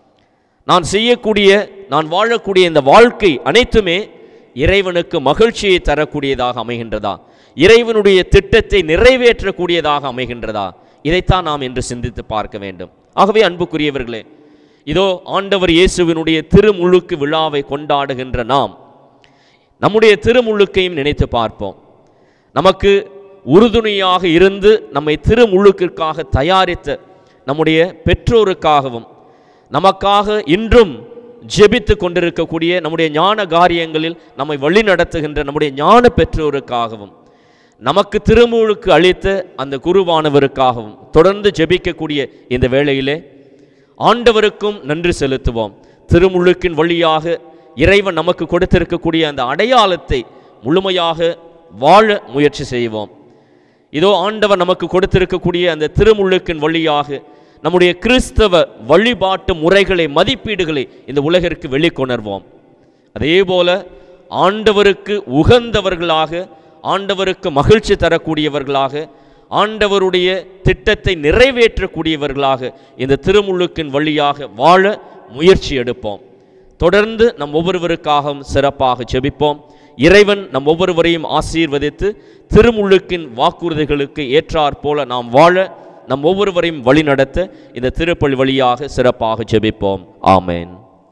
நான் செய்யக்கூடிய நான் வாழக்கூடிய இந்த வாழ்க்கை அனைத்துமே இறைவனுக்கு மகிழ்ச்சியை தரக்கூடியதாக அமைகின்றதா இறைவனுடைய திட்டத்தை நிறைவேற்றக்கூடியதாக அமைகின்றதா இதைத்தான் நாம் இன்று சிந்தித்து பார்க்க வேண்டும் ஆகவே அன்புக்குரியவர்களே இதோ ஆண்டவர் இயேசுவினுடைய திருமுழுக்கு விழாவை கொண்டாடுகின்ற நாம் நம்முடைய திருமுழுக்கையும் நினைத்து பார்ப்போம் நமக்கு உறுதுணையாக இருந்து நம்மை திருமுழுக்கிற்காக தயாரித்த நம்முடைய பெற்றோருக்காகவும் நமக்காக இன்றும் ஜெபித்து கொண்டிருக்கக்கூடிய நம்முடைய ஞான காரியங்களில் நம்மை வழி நடத்துகின்ற நம்முடைய ஞான பெற்றோருக்காகவும் நமக்கு திருமுழுக்கு அளித்த அந்த குருவானவருக்காகவும் தொடர்ந்து ஜெபிக்கக்கூடிய இந்த வேளையிலே ஆண்டவருக்கும் நன்றி செலுத்துவோம் திருமுழுக்கின் வழியாக இறைவன் நமக்கு கொடுத்திருக்கக்கூடிய அந்த அடையாளத்தை முழுமையாக வாழ முயற்சி செய்வோம் இதோ ஆண்டவர் நமக்கு கொடுத்திருக்கக்கூடிய அந்த திருமுழுக்கின் வழியாக நம்முடைய கிறிஸ்தவ வழிபாட்டு முறைகளை மதிப்பீடுகளை இந்த உலகிற்கு வெளிக்கொணர்வோம் அதே போல ஆண்டவருக்கு உகந்தவர்களாக ஆண்டவருக்கு மகிழ்ச்சி தரக்கூடியவர்களாக ஆண்டவருடைய திட்டத்தை நிறைவேற்றக்கூடியவர்களாக இந்த திருமுழுக்கின் வழியாக வாழ முயற்சி எடுப்போம் தொடர்ந்து நம் ஒவ்வொருவருக்காகவும் சிறப்பாக ஜெபிப்போம் இறைவன் நம் ஒவ்வொருவரையும் ஆசீர்வதித்து திருமுழுக்கின் வாக்குறுதிகளுக்கு ஏற்றாற் போல நாம் வாழ நம் ஒவ்வொருவரையும் வழிநடத்த இந்த திருப்பலி வழியாக சிறப்பாக ஜெபிப்போம் ஆமென்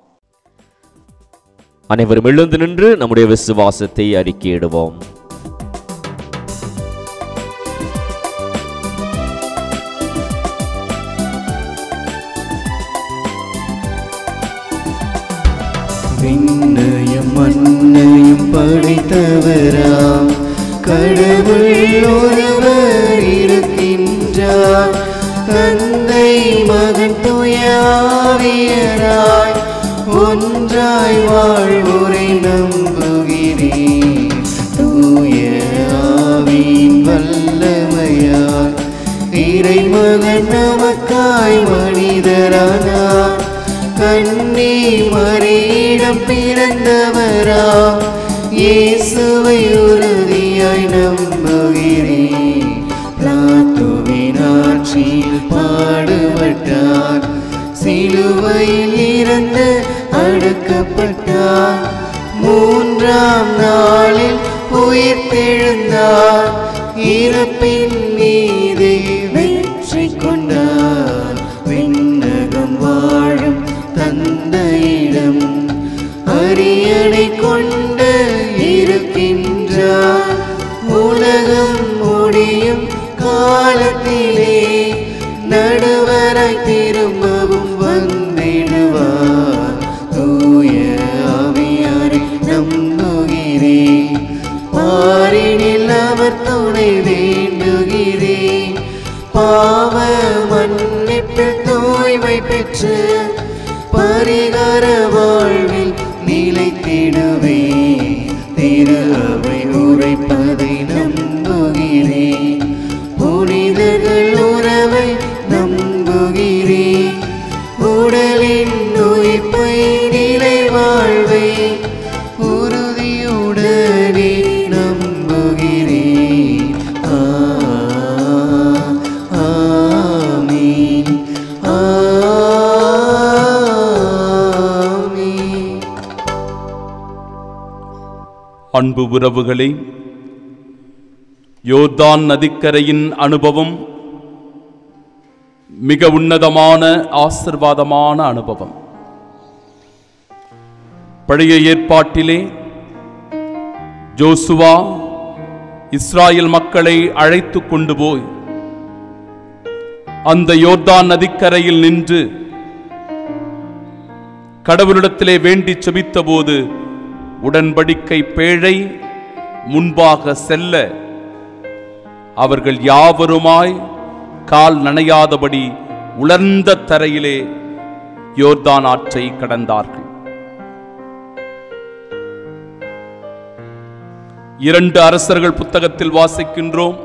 அனைவரும் எழுந்து நின்று நம்முடைய விசுவாசத்தை அறிக்கையிடுவோம் விண்ணையும் மண்ணையும் படைத்தவராம் கடவுள் ஒருவர் இருக்கின்றார் தந்தை மகன் துயாவியராய் ஒன்றாய் வாழ்வோரை நம்புகிறேன் தூய ஆவியின் வல்லமையாய் இறைமகன் நமக்காய் மனிதரானார் கண்ணே மறியிடம் பிறந்தவரா இயேசுவை உறுதியாய் நம்புகிறேன் பிளாத்துவின் ஆட்சியில் பாடுபட்டார் சிலுவையில் இறந்து அடக்கப்பட்டார் மூன்றாம் நாளில் உயிர்த்தெழுந்தார் இறப்பின் மீது வெற்றி கொண்டார் விண்ணகம் வாழும் தந்தையிடம் அரியணை கொண்டு இருக்கின்றார் உலகம் முடியும் காலத்திலே நடுவராய் திரும்பவும் வந்திடுவார் தூய ஆவியாரை நம்புகிறேன் பாரினில் அவர் துணை வேண்டுகிறேன் பாவ மன்னிப்பில் தூய்மை பெற்று பரிகார வாழ்வில் நிலைத்திடுவே திரு அவை உரைப்பதை நம்புகிறேன் புனிதர்கள் உறவை அன்பு உறவுகளே யோர்தான் நதிக்கரையின் அனுபவம் மிக உன்னதமான ஆசிர்வாதமான அனுபவம் பழைய ஏற்பாட்டிலே ஜோசுவா இஸ்ராயேல் மக்களை அழைத்து கொண்டு போய் அந்த யோர்தான் நதிக்கரையில் நின்று கடவுளிடத்திலே வேண்டி செபித்தபோது உடன்படிக்கை பேழை முன்பாக செல்ல அவர்கள் யாவருமாய் கால் நனையாதபடி உலர்ந்த தரையிலே யோர்தான் ஆற்றை கடந்தார்கள் இரண்டு அரசர்கள் புத்தகத்தில் வாசிக்கின்றோம்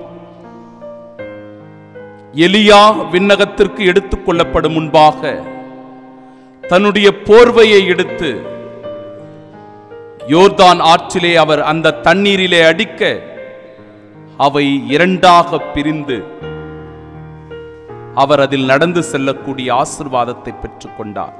எலியா விண்ணகத்திற்கு எடுத்துக் கொள்ளப்படும் முன்பாக தன்னுடைய போர்வையை எடுத்து யோர்தான் ஆற்றிலே அவர் அந்த தண்ணீரிலே அடிக்க அவை இரண்டாக பிரிந்து அவர் அதில் நடந்து செல்லக்கூடிய ஆசிர்வாதத்தை பெற்றுக் கொண்டார்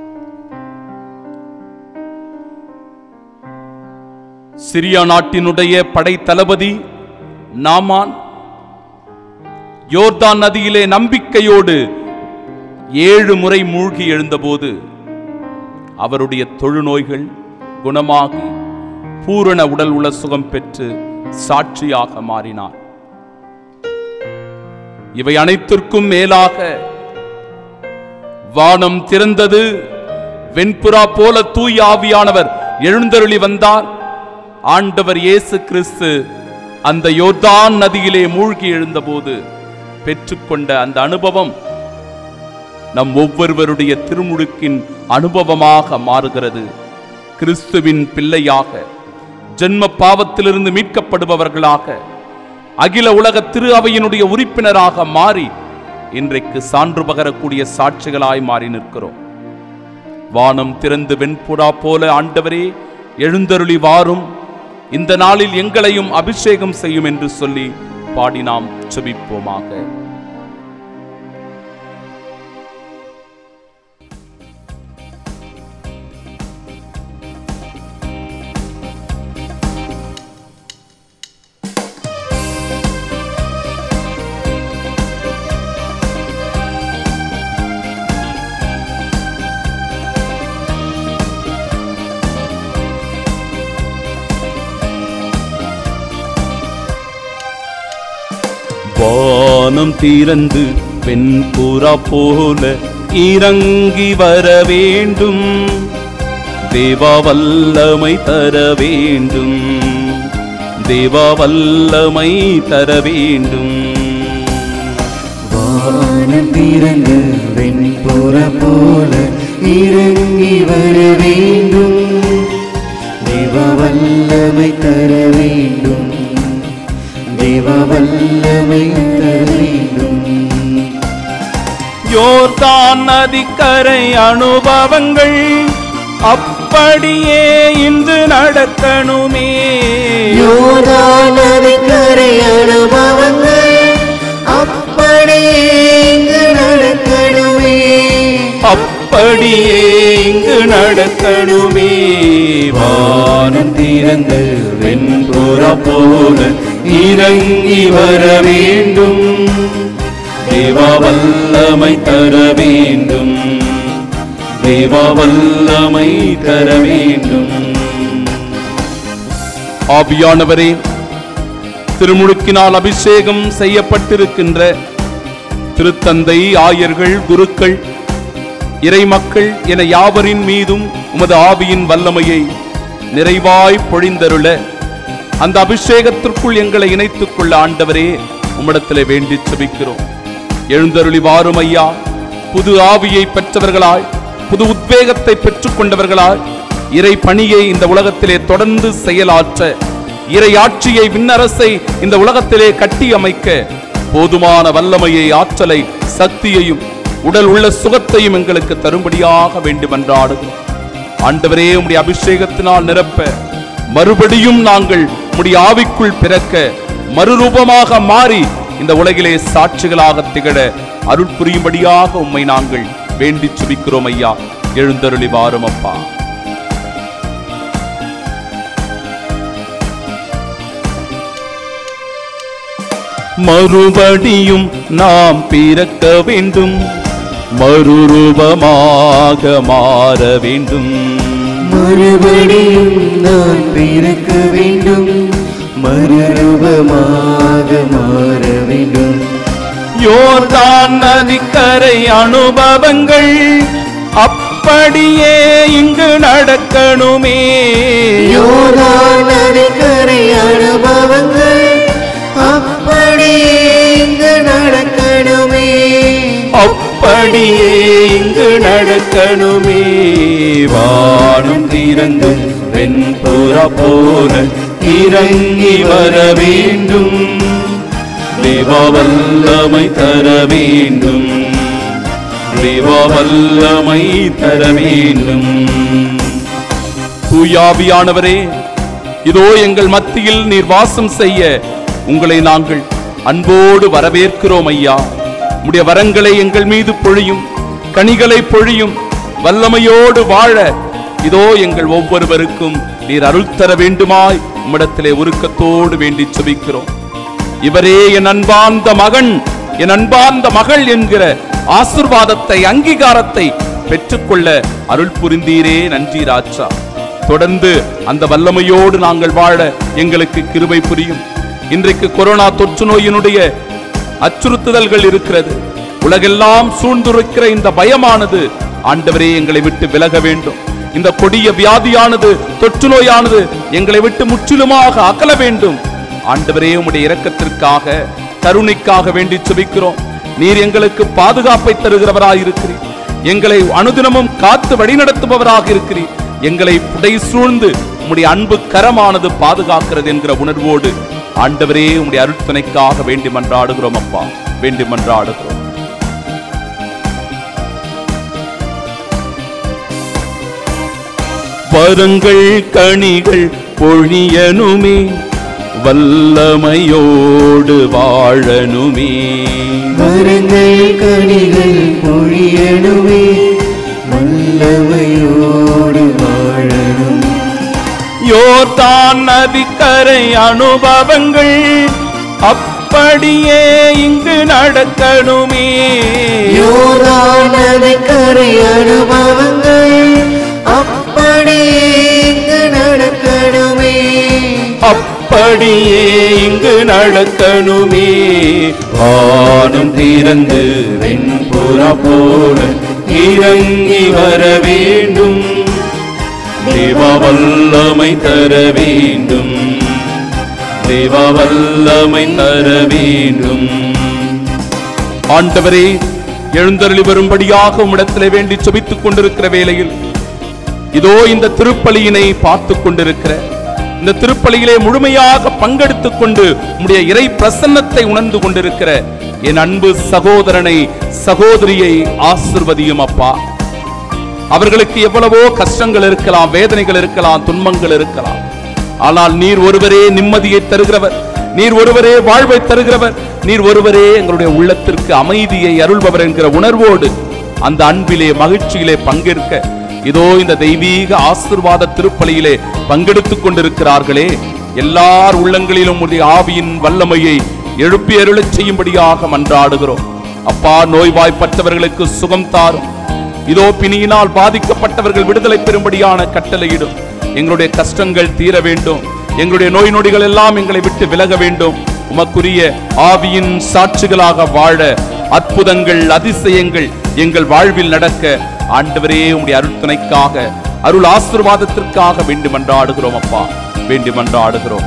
சிரியா நாட்டினுடைய படை தளபதி நாமான் யோர்தான் நதியிலே நம்பிக்கையோடு ஏழு முறை மூழ்கி எழுந்தபோது அவருடைய தொழுநோய்கள் குணமாகி பூரண உடல் உள்ள சுகம் பெற்று சாட்சியாக மாறினார் இவை அனைத்திற்கும் மேலாக வானம் திறந்தது வெண்புறா போல தூய் ஆவியானவர் எழுந்தருளி வந்தார் ஆண்டவர் இயேசு கிறிஸ்து அந்த யோர்தான் நதியிலே மூழ்கி எழுந்தபோது பெற்றுக்கொண்ட அந்த அனுபவம் நம் ஒவ்வொருவருடைய திருமுழுக்கின் அனுபவமாக மாறுகிறது கிறிஸ்துவின் பிள்ளையாக ஜென்ம பாவத்திலிருந்து மீட்கப்படுபவர்களாக அகில உலக திரு அவையினுடைய உறுப்பினராக மாறி இன்றைக்கு சான்று பகரக்கூடிய சாட்சிகளாய் மாறி நிற்கிறோம் வானம் திறந்து வெண்புறா போல ஆண்டவரே எழுந்தருளி வாரும் இந்த நாளில் எங்களையும் அபிஷேகம் செய்யும் என்று சொல்லி பாடி நாம் செபிப்போமாக வானம் திறந்து வெண்புறா போல இறங்கி வர வேண்டும் தேவா வல்லமை தர வேண்டும் தேவா வல்லமை தர வேண்டும் வானம் திறந்து வெண்புற போல இறங்கி வர வேண்டும் தேவ வல்லமை தர வேண்டும் தேவ வல்லமை தர வேண்டும் யோர்தான் நதிக்கரை அனுபவங்கள் அப்படியே இன்று நடக்கணுமே யோதானதிக்கரை அனுபவங்கள் அப்படியே இங்கு நடக்கணுமே அப்படியே இங்கு நடக்கணுமே வானம் திறந்து வெண்புறா போல இறங்கி வர வேண்டும் தேவா வல்லமை தர வேண்டும் தேவா வல்லமை தர வேண்டும் ஆவியானவரே திருமுழுக்கினால் அபிஷேகம் செய்யப்பட்டிருக்கின்ற திருத்தந்தை ஆயர்கள் குருக்கள் இறைமக்கள் என யாவரின் மீதும் உமது ஆவியின் வல்லமையை நிறைவாய் பொழிந்தருள அந்த அபிஷேகத்திற்குள் எங்களை இணைத்துக் கொள்ள ஆண்டவரே உம்மிடத்திலே வேண்டி செபிக்கிறோம் எழுந்தருளி வாரும் ஐயா புது ஆவியை பெற்றவர்களாய் புது உத்வேகத்தை பெற்றுக் கொண்டவர்களாய் இறை பணியை இந்த உலகத்திலே தொடர்ந்து செயலாற்ற இறை ஆட்சியை விண்ணரசை இந்த உலகத்திலே கட்டி அமைக்க போதுமான வல்லமையை ஆற்றலை சக்தியையும் உடல் உள்ள சுகத்தையும் எங்களுக்கு தரும்படியாக வேண்டுமென்றாடுகிறோம் ஆண்டவரே உம்முடைய அபிஷேகத்தினால் நிரப்ப மறுபடியும் நாங்கள் உம்முடைய ஆவிக்குள் பிறக்க மறுரூபமாக மாறி இந்த உலகிலே சாட்சிகளாக திகழ அருள் புரியும்படியாக உம்மை நாங்கள் வேண்டிச் சுபிக்கிறோம் ஐயா எழுந்தருளி வாரும் அப்பா மறுபடியும் நாம் பிறக்க வேண்டும் மறுரூபமாக மாற வேண்டும் மறுபடியும் நான் பிறக்க வேண்டும் மறுரூபமாக மாற வேண்டும் யோர்தான் நதிக்கரை அனுபவங்கள் அப்படியே இங்கு நடக்கணுமே யோர்தான் நதிக்கரை அனுபவங்கள் அப்படியே இங்கு நடக்கணுமே அப்படியே இங்கு நடக்கணுமே வானம் திறந்து வெண்புறா போல இறங்கி வர வேண்டும் தேவ வல்லமை தர வேண்டும் தேவ வல்லமை தர வேண்டும் தூயாவியானவரே இதோ எங்கள் மத்தியில் நீர் வாசம் செய்ய உங்களை நாங்கள் அன்போடு வரவேற்கிறோம் ஐயா உடைய வரங்களை எங்கள் மீது பொழியும் கனிகளை பொழியும் வல்லமையோடு வாழ இதோ எங்கள் ஒவ்வொருவருக்கும் நீர் அருள் தர வேண்டுமாய் உம்மிடத்திலே உருக்கத்தோடு வேண்டி செபிக்கிறோம் இவரே என் அன்பார்ந்த மகன் என் அன்பார்ந்த மகள் என்கிற ஆசிர்வாதத்தை அங்கீகாரத்தை பெற்றுக்கொள்ள அருள் புரிந்தீரே நன்றி ராஜா தொடர்ந்து அந்த வல்லமையோடு நாங்கள் வாழ எங்களுக்கு கிருபை புரியும் இன்றைக்கு கொரோனா தொற்று நோயினுடைய அச்சுறுத்துதல்கள் இருக்கிறது உலகெல்லாம் சூழ்ந்திருக்கிற இந்த பயமானது ஆண்டவரே எங்களை விட்டு விலக வேண்டும் இந்த கொடிய வியாதியானது தொற்று நோயானது எங்களை விட்டு முற்றிலுமாக அகல வேண்டும் ஆண்டவரே உம்முடைய இரக்கத்திற்காக கருணைக்காக வேண்டி செபிக்கிறோம் நீர் எங்களுக்கு பாதுகாப்பை தருகிறவராயிருக்கிறீர் எங்களை அனுதினமும் காத்து வழிநடத்துபவராக இருக்கிறீர் எங்களை புடை சூழ்ந்து உம்முடைய அன்பு கரமானது பாதுகாக்கிறது என்கிற உணர்வோடு ஆண்டவரே உம்முடைய அருட்துணைக்காக வேண்டி மன்றாடுகிறோம் அப்பா வேண்டி மன்றாடுகிறோம் வரங்கள் கனிகள் பொழியனுமே வல்லமையோடு வாழனுமே வரங்கள் கனிகள் பொழியணுமே வல்லமையோடு வாழணும் யோர்தான் நதிக்கரை அனுபவங்கள் அப்படியே இங்கு நடக்கணுமே யோர்தான் நதிக்கரை அனுபவங்கள் அப்படியே இங்கு நடக்கணுமே அப்படியே இங்கு நடக்கணுமே வானம் திறந்து வெண்புறா போல இறங்கி வர வேண்டும் தேவ வல்லமை தர வேண்டும் தேவ வல்லமை தர வேண்டும் ஆண்டவரே எழுந்தருளி வரும்படியாக உம்மிடத்திலே வேண்டி செபித்துக் கொண்டிருக்கிற வேளையில் இதோ இந்த திருப்பலியினை பார்த்து கொண்டிருக்கிற இந்த திருப்பலியிலே முழுமையாக பங்கெடுத்துக் கொண்டு உம்முடைய இறை பிரசன்னத்தை உணர்ந்து கொண்டிருக்கிற என் அன்பு சகோதரனை சகோதரியை ஆசிர்வதியும் அப்பா அவர்களுக்கு எவ்வளவோ கஷ்டங்கள் இருக்கலாம் வேதனைகள் இருக்கலாம் துன்பங்கள் இருக்கலாம் ஆனால் நீர் ஒருவரே நிம்மதியை தருகிறவர் நீர் ஒருவரே வாழ்வை தருகிறவர் நீர் ஒருவரே எங்களுடைய உள்ளத்திற்கு அமைதியை அருள்பவர் என்கிற உணர்வோடு அந்த அன்பிலே மகிழ்ச்சியிலே பங்கேற்க இதோ இந்த தெய்வீக ஆசிர்வாத திருப்பலியிலே பங்கெடுத்துக் கொண்டிருக்கிறார்களே எல்லார் உள்ளங்களிலும் உடைய ஆவியின் வல்லமையை எழுப்பி அருளச் செய்யும்படியாக மன்றாடுகிறோம் அப்பா நோய்வாய்ப்பட்டவர்களுக்கு சுகம் தாரும் இதோ பிணியினால் பாதிக்கப்பட்டவர்கள் விடுதலை பெறும்படியான கட்டளையிடும் எங்களுடைய கஷ்டங்கள் தீர வேண்டும் எங்களுடைய நோய் நொடிகள் எல்லாம் எங்களை விட்டு விலக வேண்டும் உமக்குரிய ஆவியின் சாட்சிகளாக வாழ அற்புதங்கள் அதிசயங்கள் எங்கள் வாழ்வில் நடக்க ஆண்டவரே உம்முடைய அருள்துணைக்காக அருள் ஆசீர்வாதத்திற்காக வேண்டி மன்றாடுகிறோம் அப்பா வேண்டி மன்றாடுகிறோம்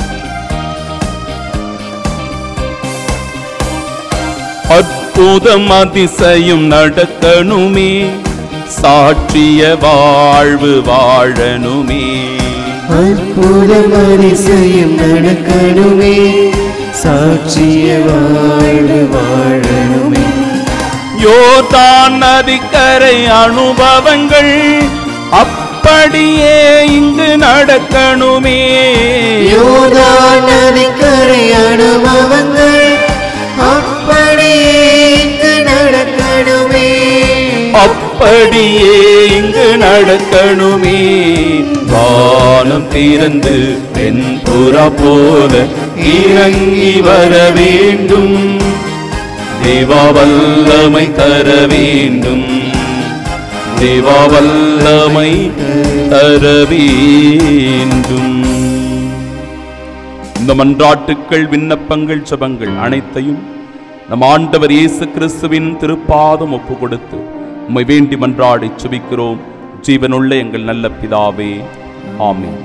அற்புதம் அதிசயம் நடக்கணுமே சாட்சிய வாழ்வு வாழணுமே அற்புதம் அதிசயம் நடக்கணுமே சாட்சிய வாழ்வு வாழணுமே யோர்தான் நதிக்கரை அனுபவங்கள் அப்படியே இங்கு நடக்கணுமே யோதான் நதிக்கரை அனுபவங்கள் அப்படியே இங்கு நடக்கணுமே அப்படியே இங்கு நடக்கணுமே வானம் திறந்து வெண்புறா போல இறங்கி வர வேண்டும் தேவா வல்லமை தர வேண்டும் தேவா வல்லமை தர வேண்டும் இந்த மன்றாட்டுக்கள் விண்ணப்பங்கள் ஜெபங்கள் அனைத்தையும் நம் ஆண்டவர் இயேசு கிறிஸ்துவின் திருப்பாதம் ஒப்பு கொடுத்து உம்மை வேண்டி மன்றாடி சுபிக்கிறோம் ஜீவனுள்ள எங்கள் நல்ல பிதாவே ஆமென்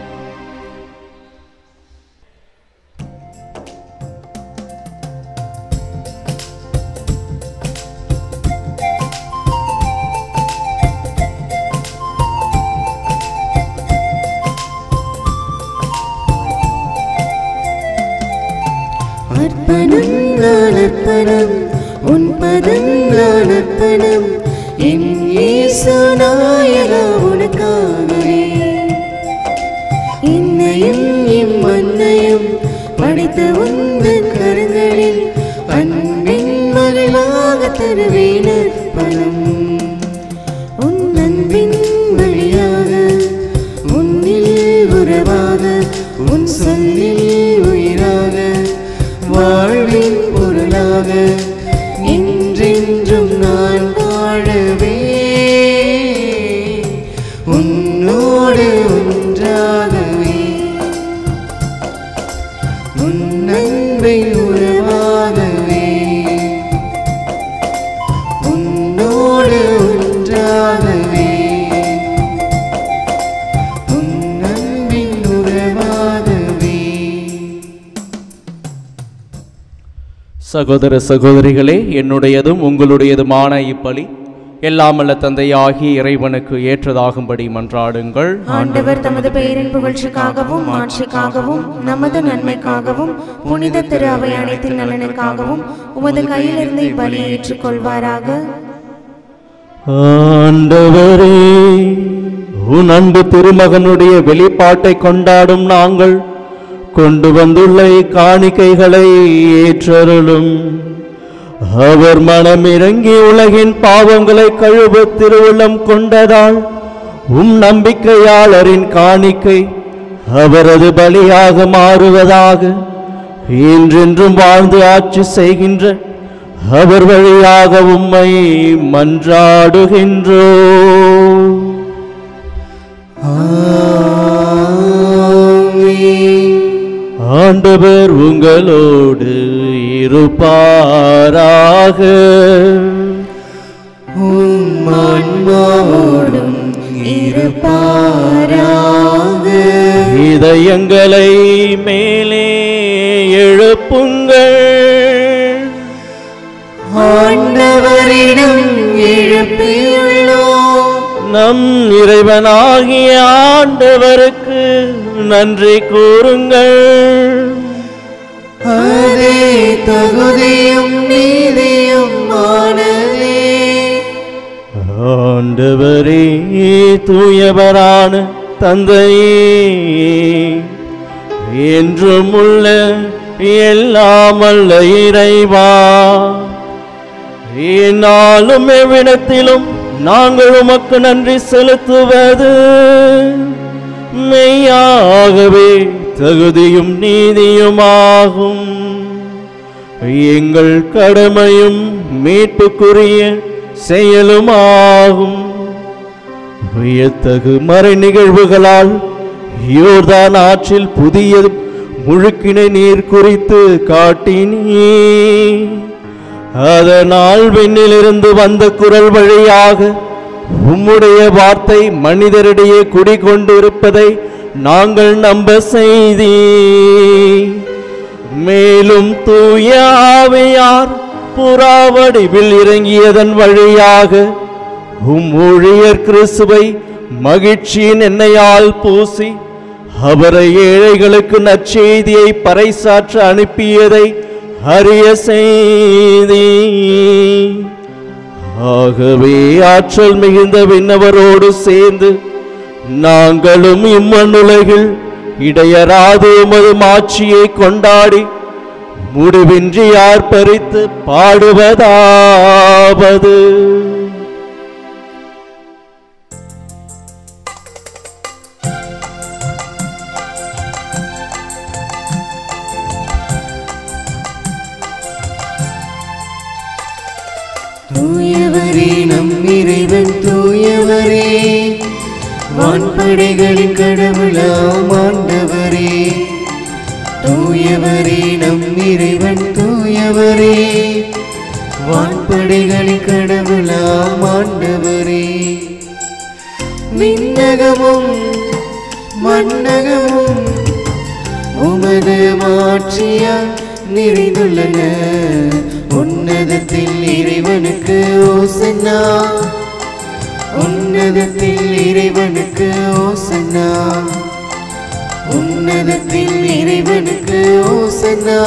அர்ப்பணம் நான் அர்ப்பணம் உன் பதம் நான் அர்ப்பணம் என் இயேசு நாயகா உனக்காகவே என்னையும் என் மண்ணையும் படைத்த உந்தன் கரங்களில் அன்பின் மகளாக தருவேன் அர்ப்பணம் உன் அன்பின் வழியாக உன்னில் உறவாக உன் சொல்லில் உயிராக வாழ்வின் பொருளாக என்றென்றும் நான் வாழவே உன்னோடு ஒன்றாகவே உன் அன்பை உறவாகவே உன்னோடு ஒன்றாகவே உன் அன்பின் உறவாகவே சகோதர சகோதரிகளே என்னுடையதும் உங்களுடையதுமான இப்பலி எல்லாமல்ல தந்தையாகி இறைவனுக்கு ஏற்றதாகும்படி மன்றாடுங்கள் ஆண்டவர் தமது பெயரின் புகழ்ச்சிக்காகவும் மாட்சிக்காகவும் நமது நன்மைக்காகவும் புனித திரு அவை அனைத்தின் நலனுக்காகவும் உமது கையிலிருந்து இப்பலியை ஏற்றுக்கொள்வாராக ஆண்டவரே உன் அன்பு திருமகனுடைய வெளிப்பாட்டை கொண்டாடும் நாங்கள் கொண்டு வந்துள்ள இக்காணிக்கைகளை ஏற்றருளும் அவர் மனமிறங்கி உலகின் பாவங்களை கழுவ திருவுள்ளம் கொண்டதால் உம் நம்பிக்கையாளரின் காணிக்கை அவரது பலியாக மாறுவதாக என்றென்றும் வாழ்ந்து ஆட்சி செய்கின்ற அவர் வழியாக உம்மை மன்றாடுகின்றோ ஆண்டவர் உங்களோடு இருப்பாராக ஆன்மாவோடும் இருப்பாராக இதயங்களை மேலே எழுப்புங்கள் ஆண்டவரிடம் எழுப்பியுள்ளோம் நம் இறைவனாகிய ஆண்டவருக்கு நன்றி கூறுங்கள் அதே தகுதியும் நீதியும் ஆனதே ஆண்டவரே தூயவரான தந்தையே என்றும் உள்ள எல்லாமல்ல இறைவா என்னாலும் எவ்விடத்திலும் நாங்கள் உமக்கு நன்றி செலுத்துவது மெய்யாகவே தகுதியும் நீதியுமாகும் எங்கள் கடமையும் மீட்புக்குரிய செயலுமாகும் வியத்தகு மறை நிகழ்வுகளால் யோர்தான் ஆற்றில் புதிய முழுக்கினை நீர் குறித்து காட்டினீ அதனால் விண்ணிலிருந்து வந்த குரல் வழியாக உம்முடைய வார்த்தை மனிதரிடையே குடிகொண்டிருப்பதை நாங்கள் நம்ப செய்தீ மேலும் தூய ஆவியார் புறாவடிவில் இறங்கியதன் வழியாக உம் ஊழியர் கிறிஸ்துவை மகிழ்ச்சியின் எண்ணெயால் பூசி அவரை ஏழைகளுக்கு நற்செய்தியை பறைசாற்ற அனுப்பியதை அறிய செய்தி ஆகவே ஆற்றல் மிகுந்த விண்ணவரோடு சேர்ந்து நாங்களும் இம்மண்ணுலகில் இடையராது உமது மாட்சியை கொண்டாடி முடிவின்றி ஆர்ப்பரித்து பாடுவதாவது தூயவரே நம் இறைவன் தூயவரே வான்படைகளின் கடவுளாம் ஆண்டவரே தூயவரே நம் இறைவன் தூயவரே வான்படைகளின் கடவுளாம் ஆண்டவரே விண்ணகமும் மண்ணகமும் உமது மாட்சியால் நிறைந்துள்ளன உன்னதத்தில் இறைவனுக்கு ஓசன்னா உன்னதத்தில் இறைவனுக்கு ஓசன்னா உன்னதத்தில் இறைவனுக்கு ஓசன்னா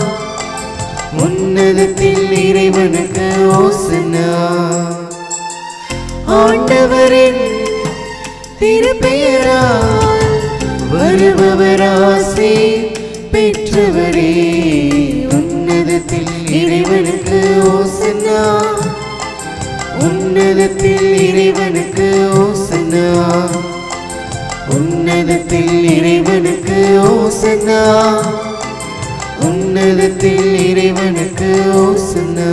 உன்னதத்தில் இறைவனுக்கு ஓசன்னா ஆண்டவரின் திருப்பெயரால் வருபவராசி பெற்றவரே உன்னதத்தில் இறைவனுக்கு ஓசன்னா உன்னதத்தில் இறைவனுக்கு ஓசன்னா உன்னதத்தில் இறைவனுக்கு ஓசன்னா உன்னதத்தில் இறைவனுக்கு ஓசன்னா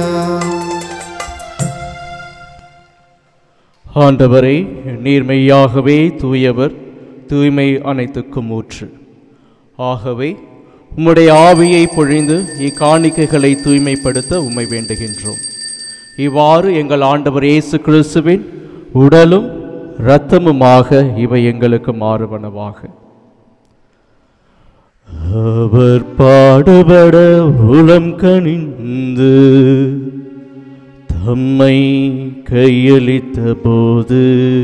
ஆண்டவரே நீர்மையாகவே தூயவர் தூய்மை அனைத்துக்கும் ஊற்று ஆகவே உம்முடைய ஆவியை பொழிந்து இக்காணிக்கைகளை தூய்மைப்படுத்த உம்மை வேண்டுகின்றோம் இவ்வாறு எங்கள் ஆண்டவர் இயேசு கிறிஸ்துவின் உடலும் இரத்தமுமாக இவை எங்களுக்கு மாறுவனவாக அவர் பாடுபட உளம் கனிந்து தம்மை கையளித்த போது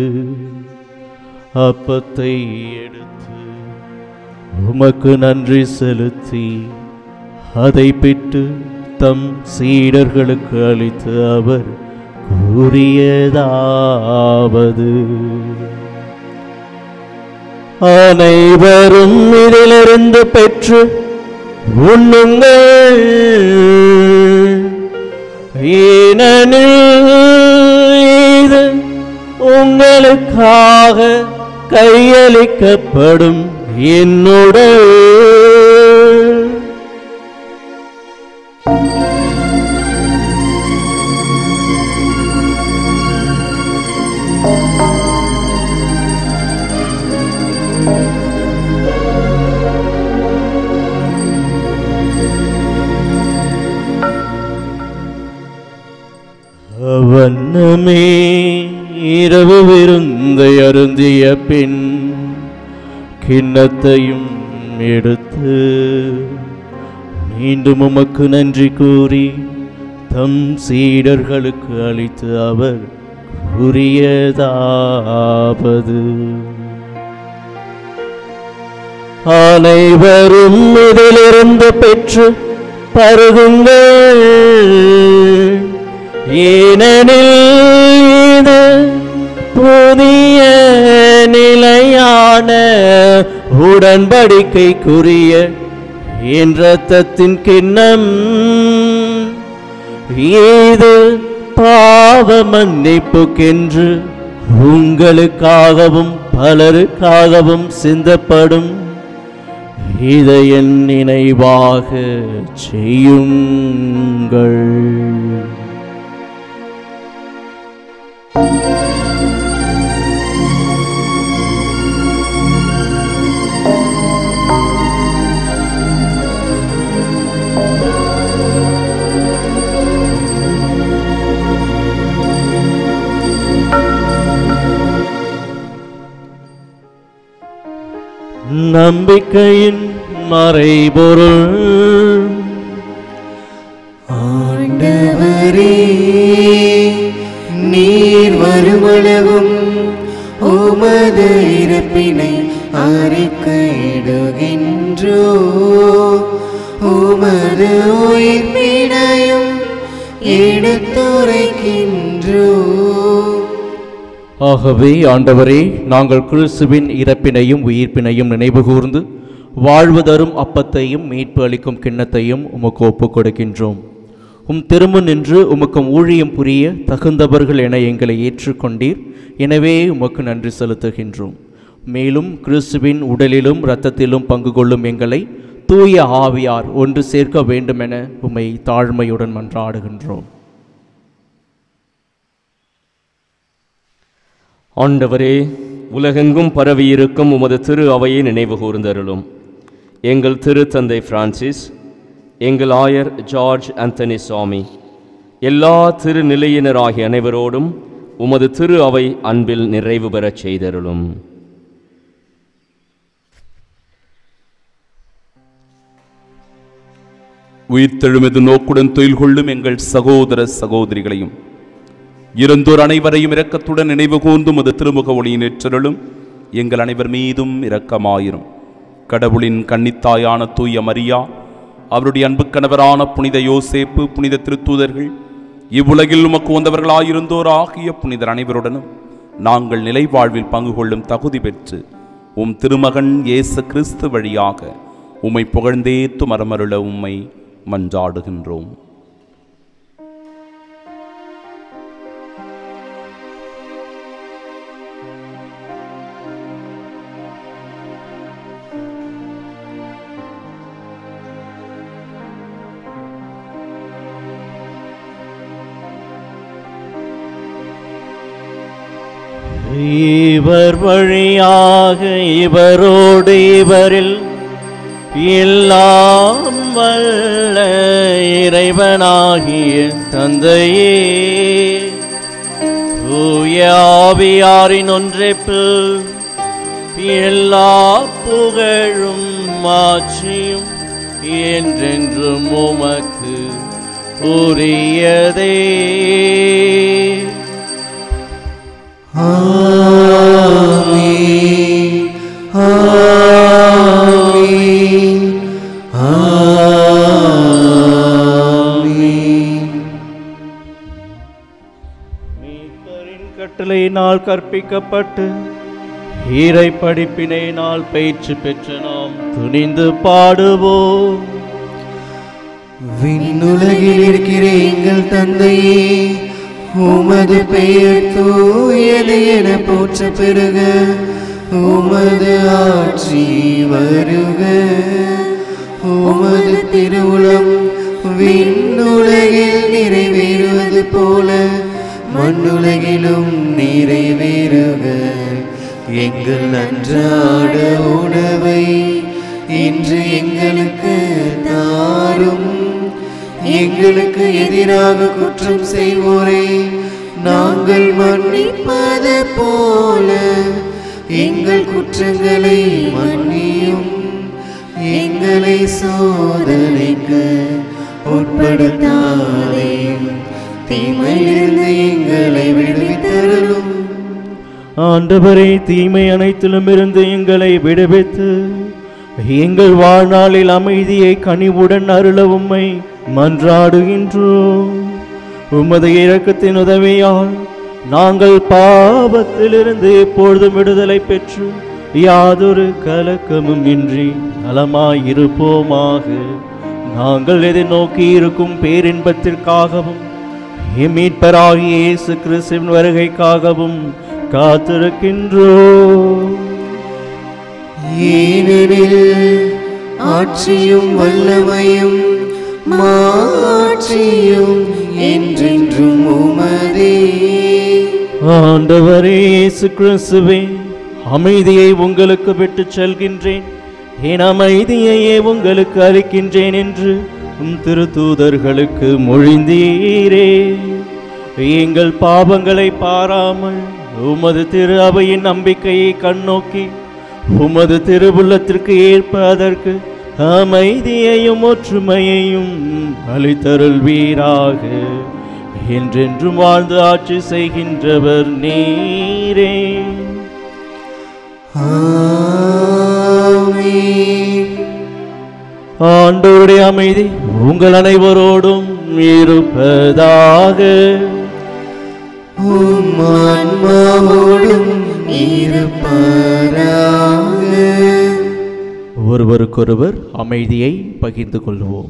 அப்பத்தை எடுத்து உமக்கு நன்றி செலுத்தி அதை பிட்டு தம் சீடர்களுக்கு அளித்து அவர் கூறியதாவது அனைவரும் இதிலிருந்து பெற்று உண்ணுங்கள் ஏனெனில் இது உங்களுக்காக கையளிக்கப்படும் என்னுடைய வண்ணமே இரவு விருந்தை அருந்திய பின் கிண்ணத்தையும் எடுத்து மீண்டும் உமக்கு நன்றி கூறி தம் சீடர்களுக்கு அளித்து அவர் கூறியதாவது அனைவரும் இதிலிருந்து பெற்று பருகுங்கள் ஏனெனில் இது புதிய நிலையான உடன்படிக்கைக்குரிய என் இரத்தத்தின் கிண்ணம் இது பாவ மன்னிப்புக்கென்று உங்களுக்காகவும் பலருக்காகவும் சிந்தப்படும் இதை என் நினைவாக செய்யுங்கள் நம்பிக்கையின் மறைபொருள் ஆண்டவரே நீர் வருமளவும் உமது இறப்பினை அறிக்கையிடுகின்றோ உமது உயிர்ப்பினையும் எடுத்துரைக்கின்றோ ஆகவே ஆண்டவரே நாங்கள் கிறிஸ்துவின் இறப்பினையும் உயிர்ப்பினையும் நினைவுகூர்ந்து வாழ்வு தரும் அப்பத்தையும் மீட்பு அளிக்கும் கிண்ணத்தையும் உமக்கு ஒப்புக் கொடுக்கின்றோம் உம் திரும்ப நின்று உமக்கும் ஊழியம் புரிய தகுந்தவர்கள் என எங்களை ஏற்றுக்கொண்டீர் எனவே உமக்கு நன்றி செலுத்துகின்றோம் மேலும் கிறிஸ்துவின் உடலிலும் இரத்தத்திலும் பங்கு கொள்ளும் எங்களை தூய ஆவியார் ஒன்று சேர்க்க வேண்டுமென உம்மை தாழ்மையுடன் மன்றாடுகின்றோம் ஆண்டவரே உலகெங்கும் பரவியிருக்கும் உமது திரு அவையை நினைவு கூர்ந்தருளும் எங்கள் திருத்தந்தை பிரான்சிஸ் எங்கள் ஆயர் ஜார்ஜ் ஆந்தனி சுவாமி எல்லா திருநிலையினராகிய அனைவரோடும் உமது திரு அவை அன்பில் நிறைவு பெறச் செய்தருளும் உயிர்த்தெழுமெது நோக்குடன் தொழில் கொள்ளும் எங்கள் சகோதர சகோதரிகளையும் இறந்தோர் அனைவரையும் இரக்கத்துடன் நினைவு கூர்ந்தும் அது திருமுக ஒளியின் ஏற்றருளும் எங்கள் அனைவர் மீதும் இரக்கமாயிரும் கடவுளின் கன்னித்தாயான தூய மரியா அவருடைய அன்பு கணவரான புனித யோசேப்பு புனித திருத்தூதர்கள் இவ்வுலகில் உமக்கு வந்தவர்களாயிருந்தோர் ஆகிய புனிதர் அனைவருடனும் நாங்கள் நிலை வாழ்வில் பங்கு கொள்ளும் தகுதி பெற்று உம் திருமகன் இயேசு கிறிஸ்து வழியாக உம்மை புகழ்ந்தேத்து மரமருள உம்மை மன்றாடுகின்றோம் இவர் வழியாக இவரோடு இவரில் எல்லாம் வல்ல இறைவனாகிய தந்தையே தூய ஆவியாரின் ஒன்றைப்பில் எல்லா புகழும் மாட்சியும் என்றென்றும் உமக்கு உரியதே ஆமென். ஆமென். ஆமென். மீட்பரின் கட்டளையினால் கற்பிக்கப்பட்டு இறை படிப்பினையினால் பயிற்சி பெற்ற நாம் துணிந்து பாடுவோம் விண்ணுலகில் இருக்கிற எங்கள் தந்தையே உமது பெயர் தூயது என போற்ற பெருக உமது ஆட்சி வருக உமது திருவுளம் விண்ணுலகில் நிறைவேறுவது போல மண்ணுலகிலும் நிறைவேறுக எங்கள் அன்றாட உணவை இன்று எங்களுக்கு தாரும் எங்களுக்கு எதிராக குற்றம் செய்வோரை நாங்கள் மன்னிப்பது போல எங்கள் குற்றங்களை மன்னியும் எங்களை சோதனைக்கு உட்படுத்தாதேயும் தீமையிலிருந்து எங்களை விடுவித்தருளும் ஆண்டவரே தீமை அனைத்திலும் இருந்து எங்களை விடுவித்து எங்கள் வாழ்நாளில் அமைதியை கனிவுடன் அருள உம்மை மன்றாடுகின்றோம் உமது இரக்கத்தின் உதவியால் நாங்கள் பாவத்திலிருந்து எப்பொழுதும் விடுதலை பெற்று யாதொரு கலக்கமும் இன்றி நலமாயிருப்போமாக நாங்கள் எதிர்நோக்கி இருக்கும் பேரின்பத்திற்காகவும் எம் மீட்பராகிய இயேசு கிறிஸ்துவின் வருகைக்காகவும் காத்திருக்கின்றோம் ஏனெனில் ஆட்சியும் வல்லமையும் மாட்சியும் என்றென்றும் உமதே ஆண்டவரே இயேசு கிறிஸ்துவே அமைதியை உங்களுக்கு விட்டுச் செல்கின்றேன் என் அமைதியையே உங்களுக்கு அளிக்கின்றேன் என்று உம் திருத்தூதர்களுக்கு மொழிந்தீரே எங்கள் பாவங்களை பாராமல் உமது திரு அவையின் நம்பிக்கையை கண்ணோக்கி உமது திருவுள்ளத்திற்கு ஏற்ப அதற்கு அமைதியையும் ஒற்றுமையையும் அளித்தருள்வீராக என்றென்றும் வாழ்ந்து ஆட்சி செய்கின்றவர் நீரே ஆமென். ஆண்டவருடைய அமைதி உங்கள் அனைவரோடும் இருப்பதாக உம் ஆன்மாவோடும் இருப்பதாக ஒருவருக்கொருவர் அமைதியை பகிர்ந்து கொள்வோம்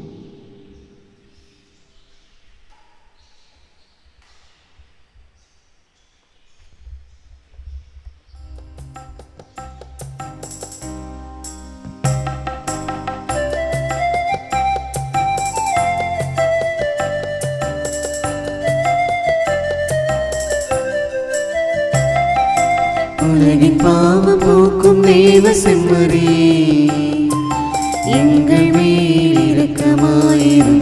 உலகின் பாவம் போக்கும் தேவ செம்மறி எங்கள் மேல் இரக்கமாயிரும்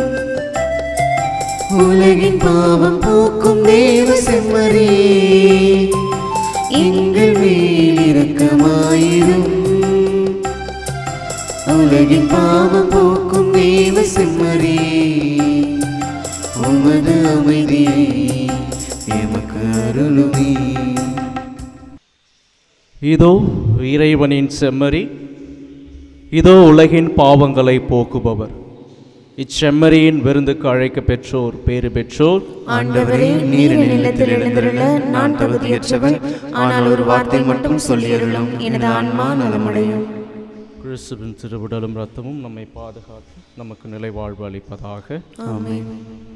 உலகின் பாவம் போக்கும் தேவ செம்மறி எங்கள் மேல் இரக்கமாயிரும் உலகின் பாவம் போக்கும் தேவ செம்மறி உமது அமைதியை எமக்கு அருளுமே இதோ இறைவனின் செம்மறி இதோ உலகின் பாவங்களை போக்குபவர் இச்செம்மறியின் விருந்துக்கு அழைக்க பெற்றோர் பேறு பெற்றோர் ஆண்டவரே நீர் என் இல்லத்தில் எழுந்திருள்ள நான் தகுதியற்றவன் ஆனால் ஒரு வார்த்தை மட்டும் சொல்லியருளும் எனது ஆன்மா நலமடையும் கிறிஸ்துவின் திருவிடலும் ரத்தமும் நம்மை பாதுகாத்து நமக்கு நிலை வாழ்வு அளிப்பதாக ஆமென்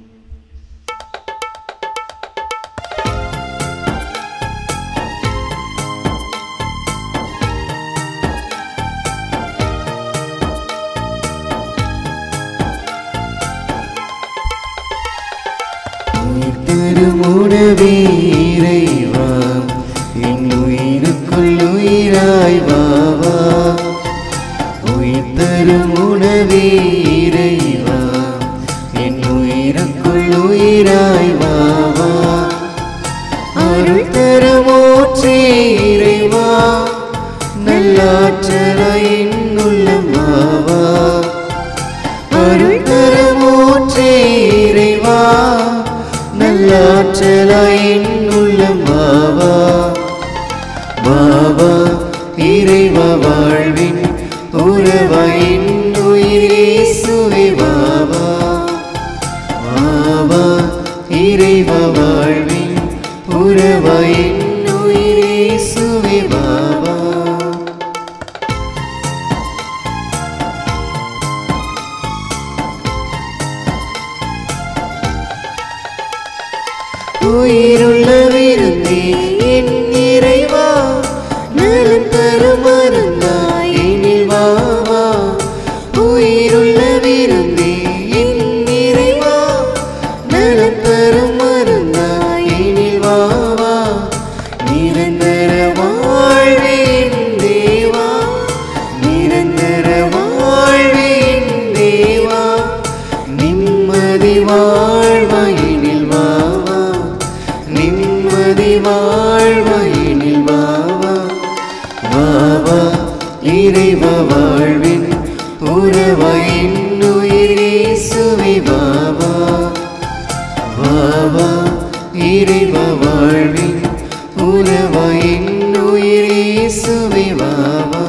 தரும் உணவே இறைவா என் உயிருக்குள் உயிராய் வா வா உயிர் தரும் உணவே இறைவா என் உயிருக்குள் உயிராய் வா வா அருள் தரும் ஊற்றே இறைவா நல்லாற்றலாய் என் உள்ளம் வா வா அருள் தரும் ஊற்றே இறைவா நல்லாற்றலாய் என் உள்ளம் வா வா வா வா இறைவா வாழ்வின் உறவாயின் உயிரேசுவே வா வா வா வா இறைவா வாழ்வின் உறவாயின் உயிரேசுவே வா வா உயிருள்ள விருந்தே என் இறைவா நலம் தரும் மருந்தாய் எனில் வா வா உயிருள்ள விருந்தே என் இறைவா நலம் தரும் மருந்தாய் எனில் வா வா நிரந்தர வாழ்வே என் தேவா நிரந்தர வாழ்வே என் தேவா நிம்மதி வாழ்வாயினில் வா வா நிம்மதி வாழ்வாயினில் வா வா வா வா இறைவ வாழ்வின் உறவாயின் உயிரேசுவே வா வா வா வா இறைவ வாழ்வின் உறவாயின் உயிரேசுவே வா வா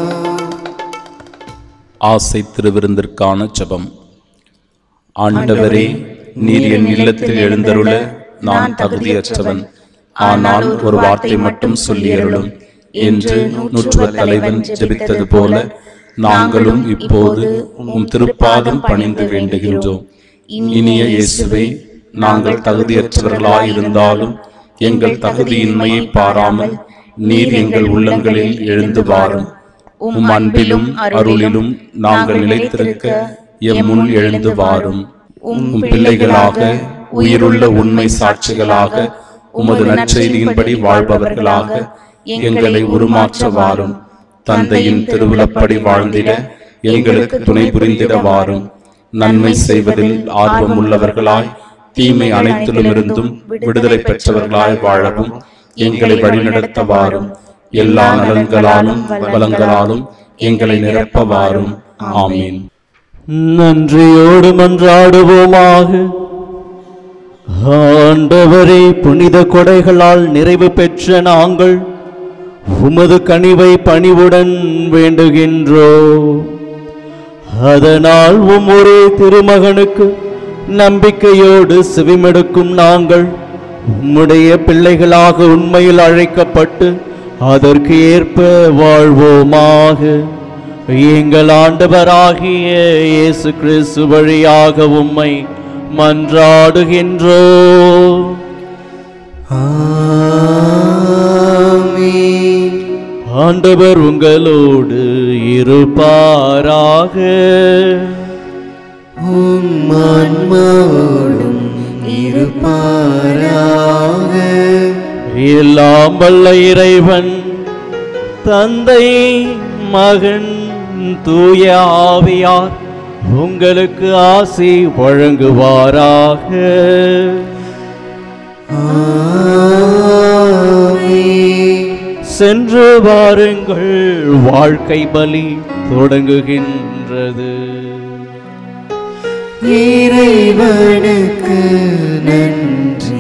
ஆசை திருவிருந்திற்கான ஜெபம் ஆண்டவரே நீர் என் இல்லத்தில் எழுந்தருள நான் தகுதியற்றவன் ஆனால் ஒரு வார்த்தை மட்டும் சொல்லியருளும் என்று நூற்றுவ தலைவன் ஜெபித்தது போல நாங்களும் இப்போது உம் திருப்பாதம் பணிந்து வேண்டுகின்றோம் இனிய இயேசுவே நாங்கள் தகுதியற்றவர்களாயிருந்தாலும் எங்கள் தகுதியின்மையை பாராமல் நீர் எங்கள் உள்ளங்களில் எழுந்து வாரும் உம் அன்பிலும் அருளிலும் நாங்கள் நிலைத்திருக்க எம் முன் எழுந்து வாரும் உம் பிள்ளைகளாக உயிருள்ள உண்மை சாட்சிகளாக உமது நற்செய்தியின்படி வாழ்பவர்களாக எங்களை உருமாற்ற வாரும் தந்தையின் திருவிழப்படி வாழ்ந்திட எங்களுக்கு துணை புரிந்திட வாரும் நன்மை செய்வதில் ஆர்வம் உள்ளவர்களாய் தீமை அனைத்திலுமிருந்தும் விடுதலை பெற்றவர்களாய் வாழவும் எங்களை வழிநடத்த வாரும் எல்லா நலன்களாலும் வளங்களாலும் எங்களை நிரப்ப வாரும் ஆமீன் நன்றியோடு மன்றாடுவோமாக ஆண்டவரே புனித கொடைகளால் நிறைவு பெற்ற நாங்கள் உமது கனிவை பணிவுடன் வேண்டுகின்றோ அதனால் உம் ஒரே திருமகனுக்கு நம்பிக்கையோடு செவிமெடுக்கும் நாங்கள் உம்முடைய பிள்ளைகளாக உண்மையில் அழைக்கப்பட்டு அதற்கு ஏற்ப வாழ்வோமாக எங்கள் ஆண்டவராகிய இயேசு கிறிஸ்து வழியாக உம்மை மன்றாடுகின்றோ ஆமென் ஆண்டவர் உங்களோடு இருப்பாராக உம் ஆன்மாவோடும் இருப்பாராக எல்லாம் வல்ல இறைவன் தந்தை மகன் தூய ஆவியார் உங்களுக்கு ஆசி வழங்குவாராக சென்று வாருங்கள் வாழ்க்கை பலி தொடங்குகின்றது இறைவனுக்கு நன்றி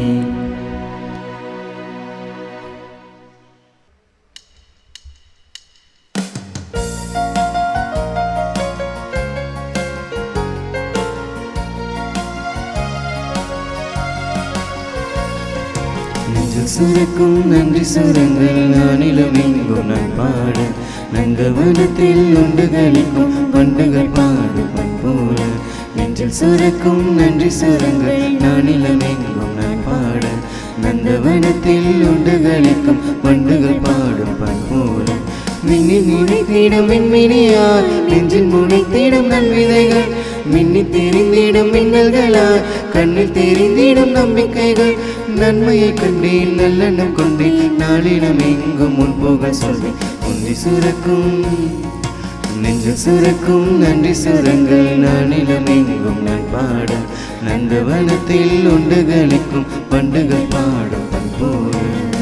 நெஞ்சில் சுரக்கும் நன்றி சுரங்கள் நானிலும் எங்கும் நான் பாட நங்கவனத்தில் உண்டு களிக்கும் பண்டுகள் பாடு பண்போல நெஞ்சில் சுரக்கும் நன்றி சுரங்கள் நானிலும் எங்கும் நான் பாட நந்தவனத்தில் உண்டு களிக்கும் பண்டுகள் பாடும் பண்போல மின்னில் நினைத்திடும் மின்மினியா நெஞ்சில் முனைத்திடும் நன் விதைகள் மின்னி தெரிந்திடும் மின்னல்களா கண்ணில் தெரிந்திடும் நம்பிக்கைகள் நன்மையை கண்டேன் நல்லெண்ணம் கொண்டேன் நாளிடம் எங்கும் முன்போக சொல்வேன் உந்தி சுரக்கும் நெஞ்சில் சுரக்கும் நன்றி சுரங்கள் நானிடம் எங்கும் நான் பாட நந்தவனத்தில் உண்டு களிக்கும் பண்டுகள் பாடும் பண்போடு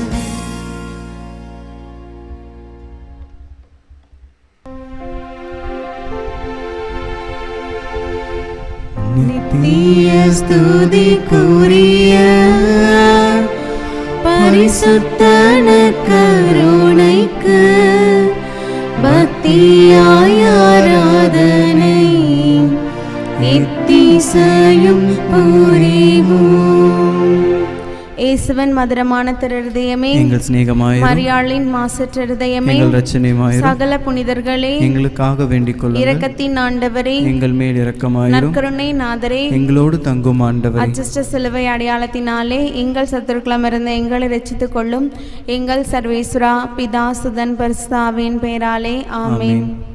நித்திய ஸ்துதிக்குரிய பரிசுத்தன கருணைக்கு பக்தியாய் ஆராதனை நித்திசையும் புரிவோம் இயேசுவன் மதுரமான திருதயமே எங்கள் சிநேகமாயிரும் மரியாளின் மாசற்ற இருதயமே எங்கள் ரட்சணியமாயிரும் சகல புனிதர்களே எங்களுக்காக வேண்டிக் கொள்ளுங்கள் இரக்கத்தின் ஆண்டவரே எங்கள் மேல் இரக்கமாயிரும் நற்கருணை நாதரே எங்களோடு தங்கும் ஆண்டவரே அச்சிஷ்ட சிலுவை அடையாளத்தினாலே எங்கள் சத்துருக்களமிருந்து எங்களை ரட்சித்துக் கொள்ளும் எங்கள் சர்வேஸ்வரா பிதா சுதன் பரிசுத்தாவின் பெயராலே ஆமென் ஆமென்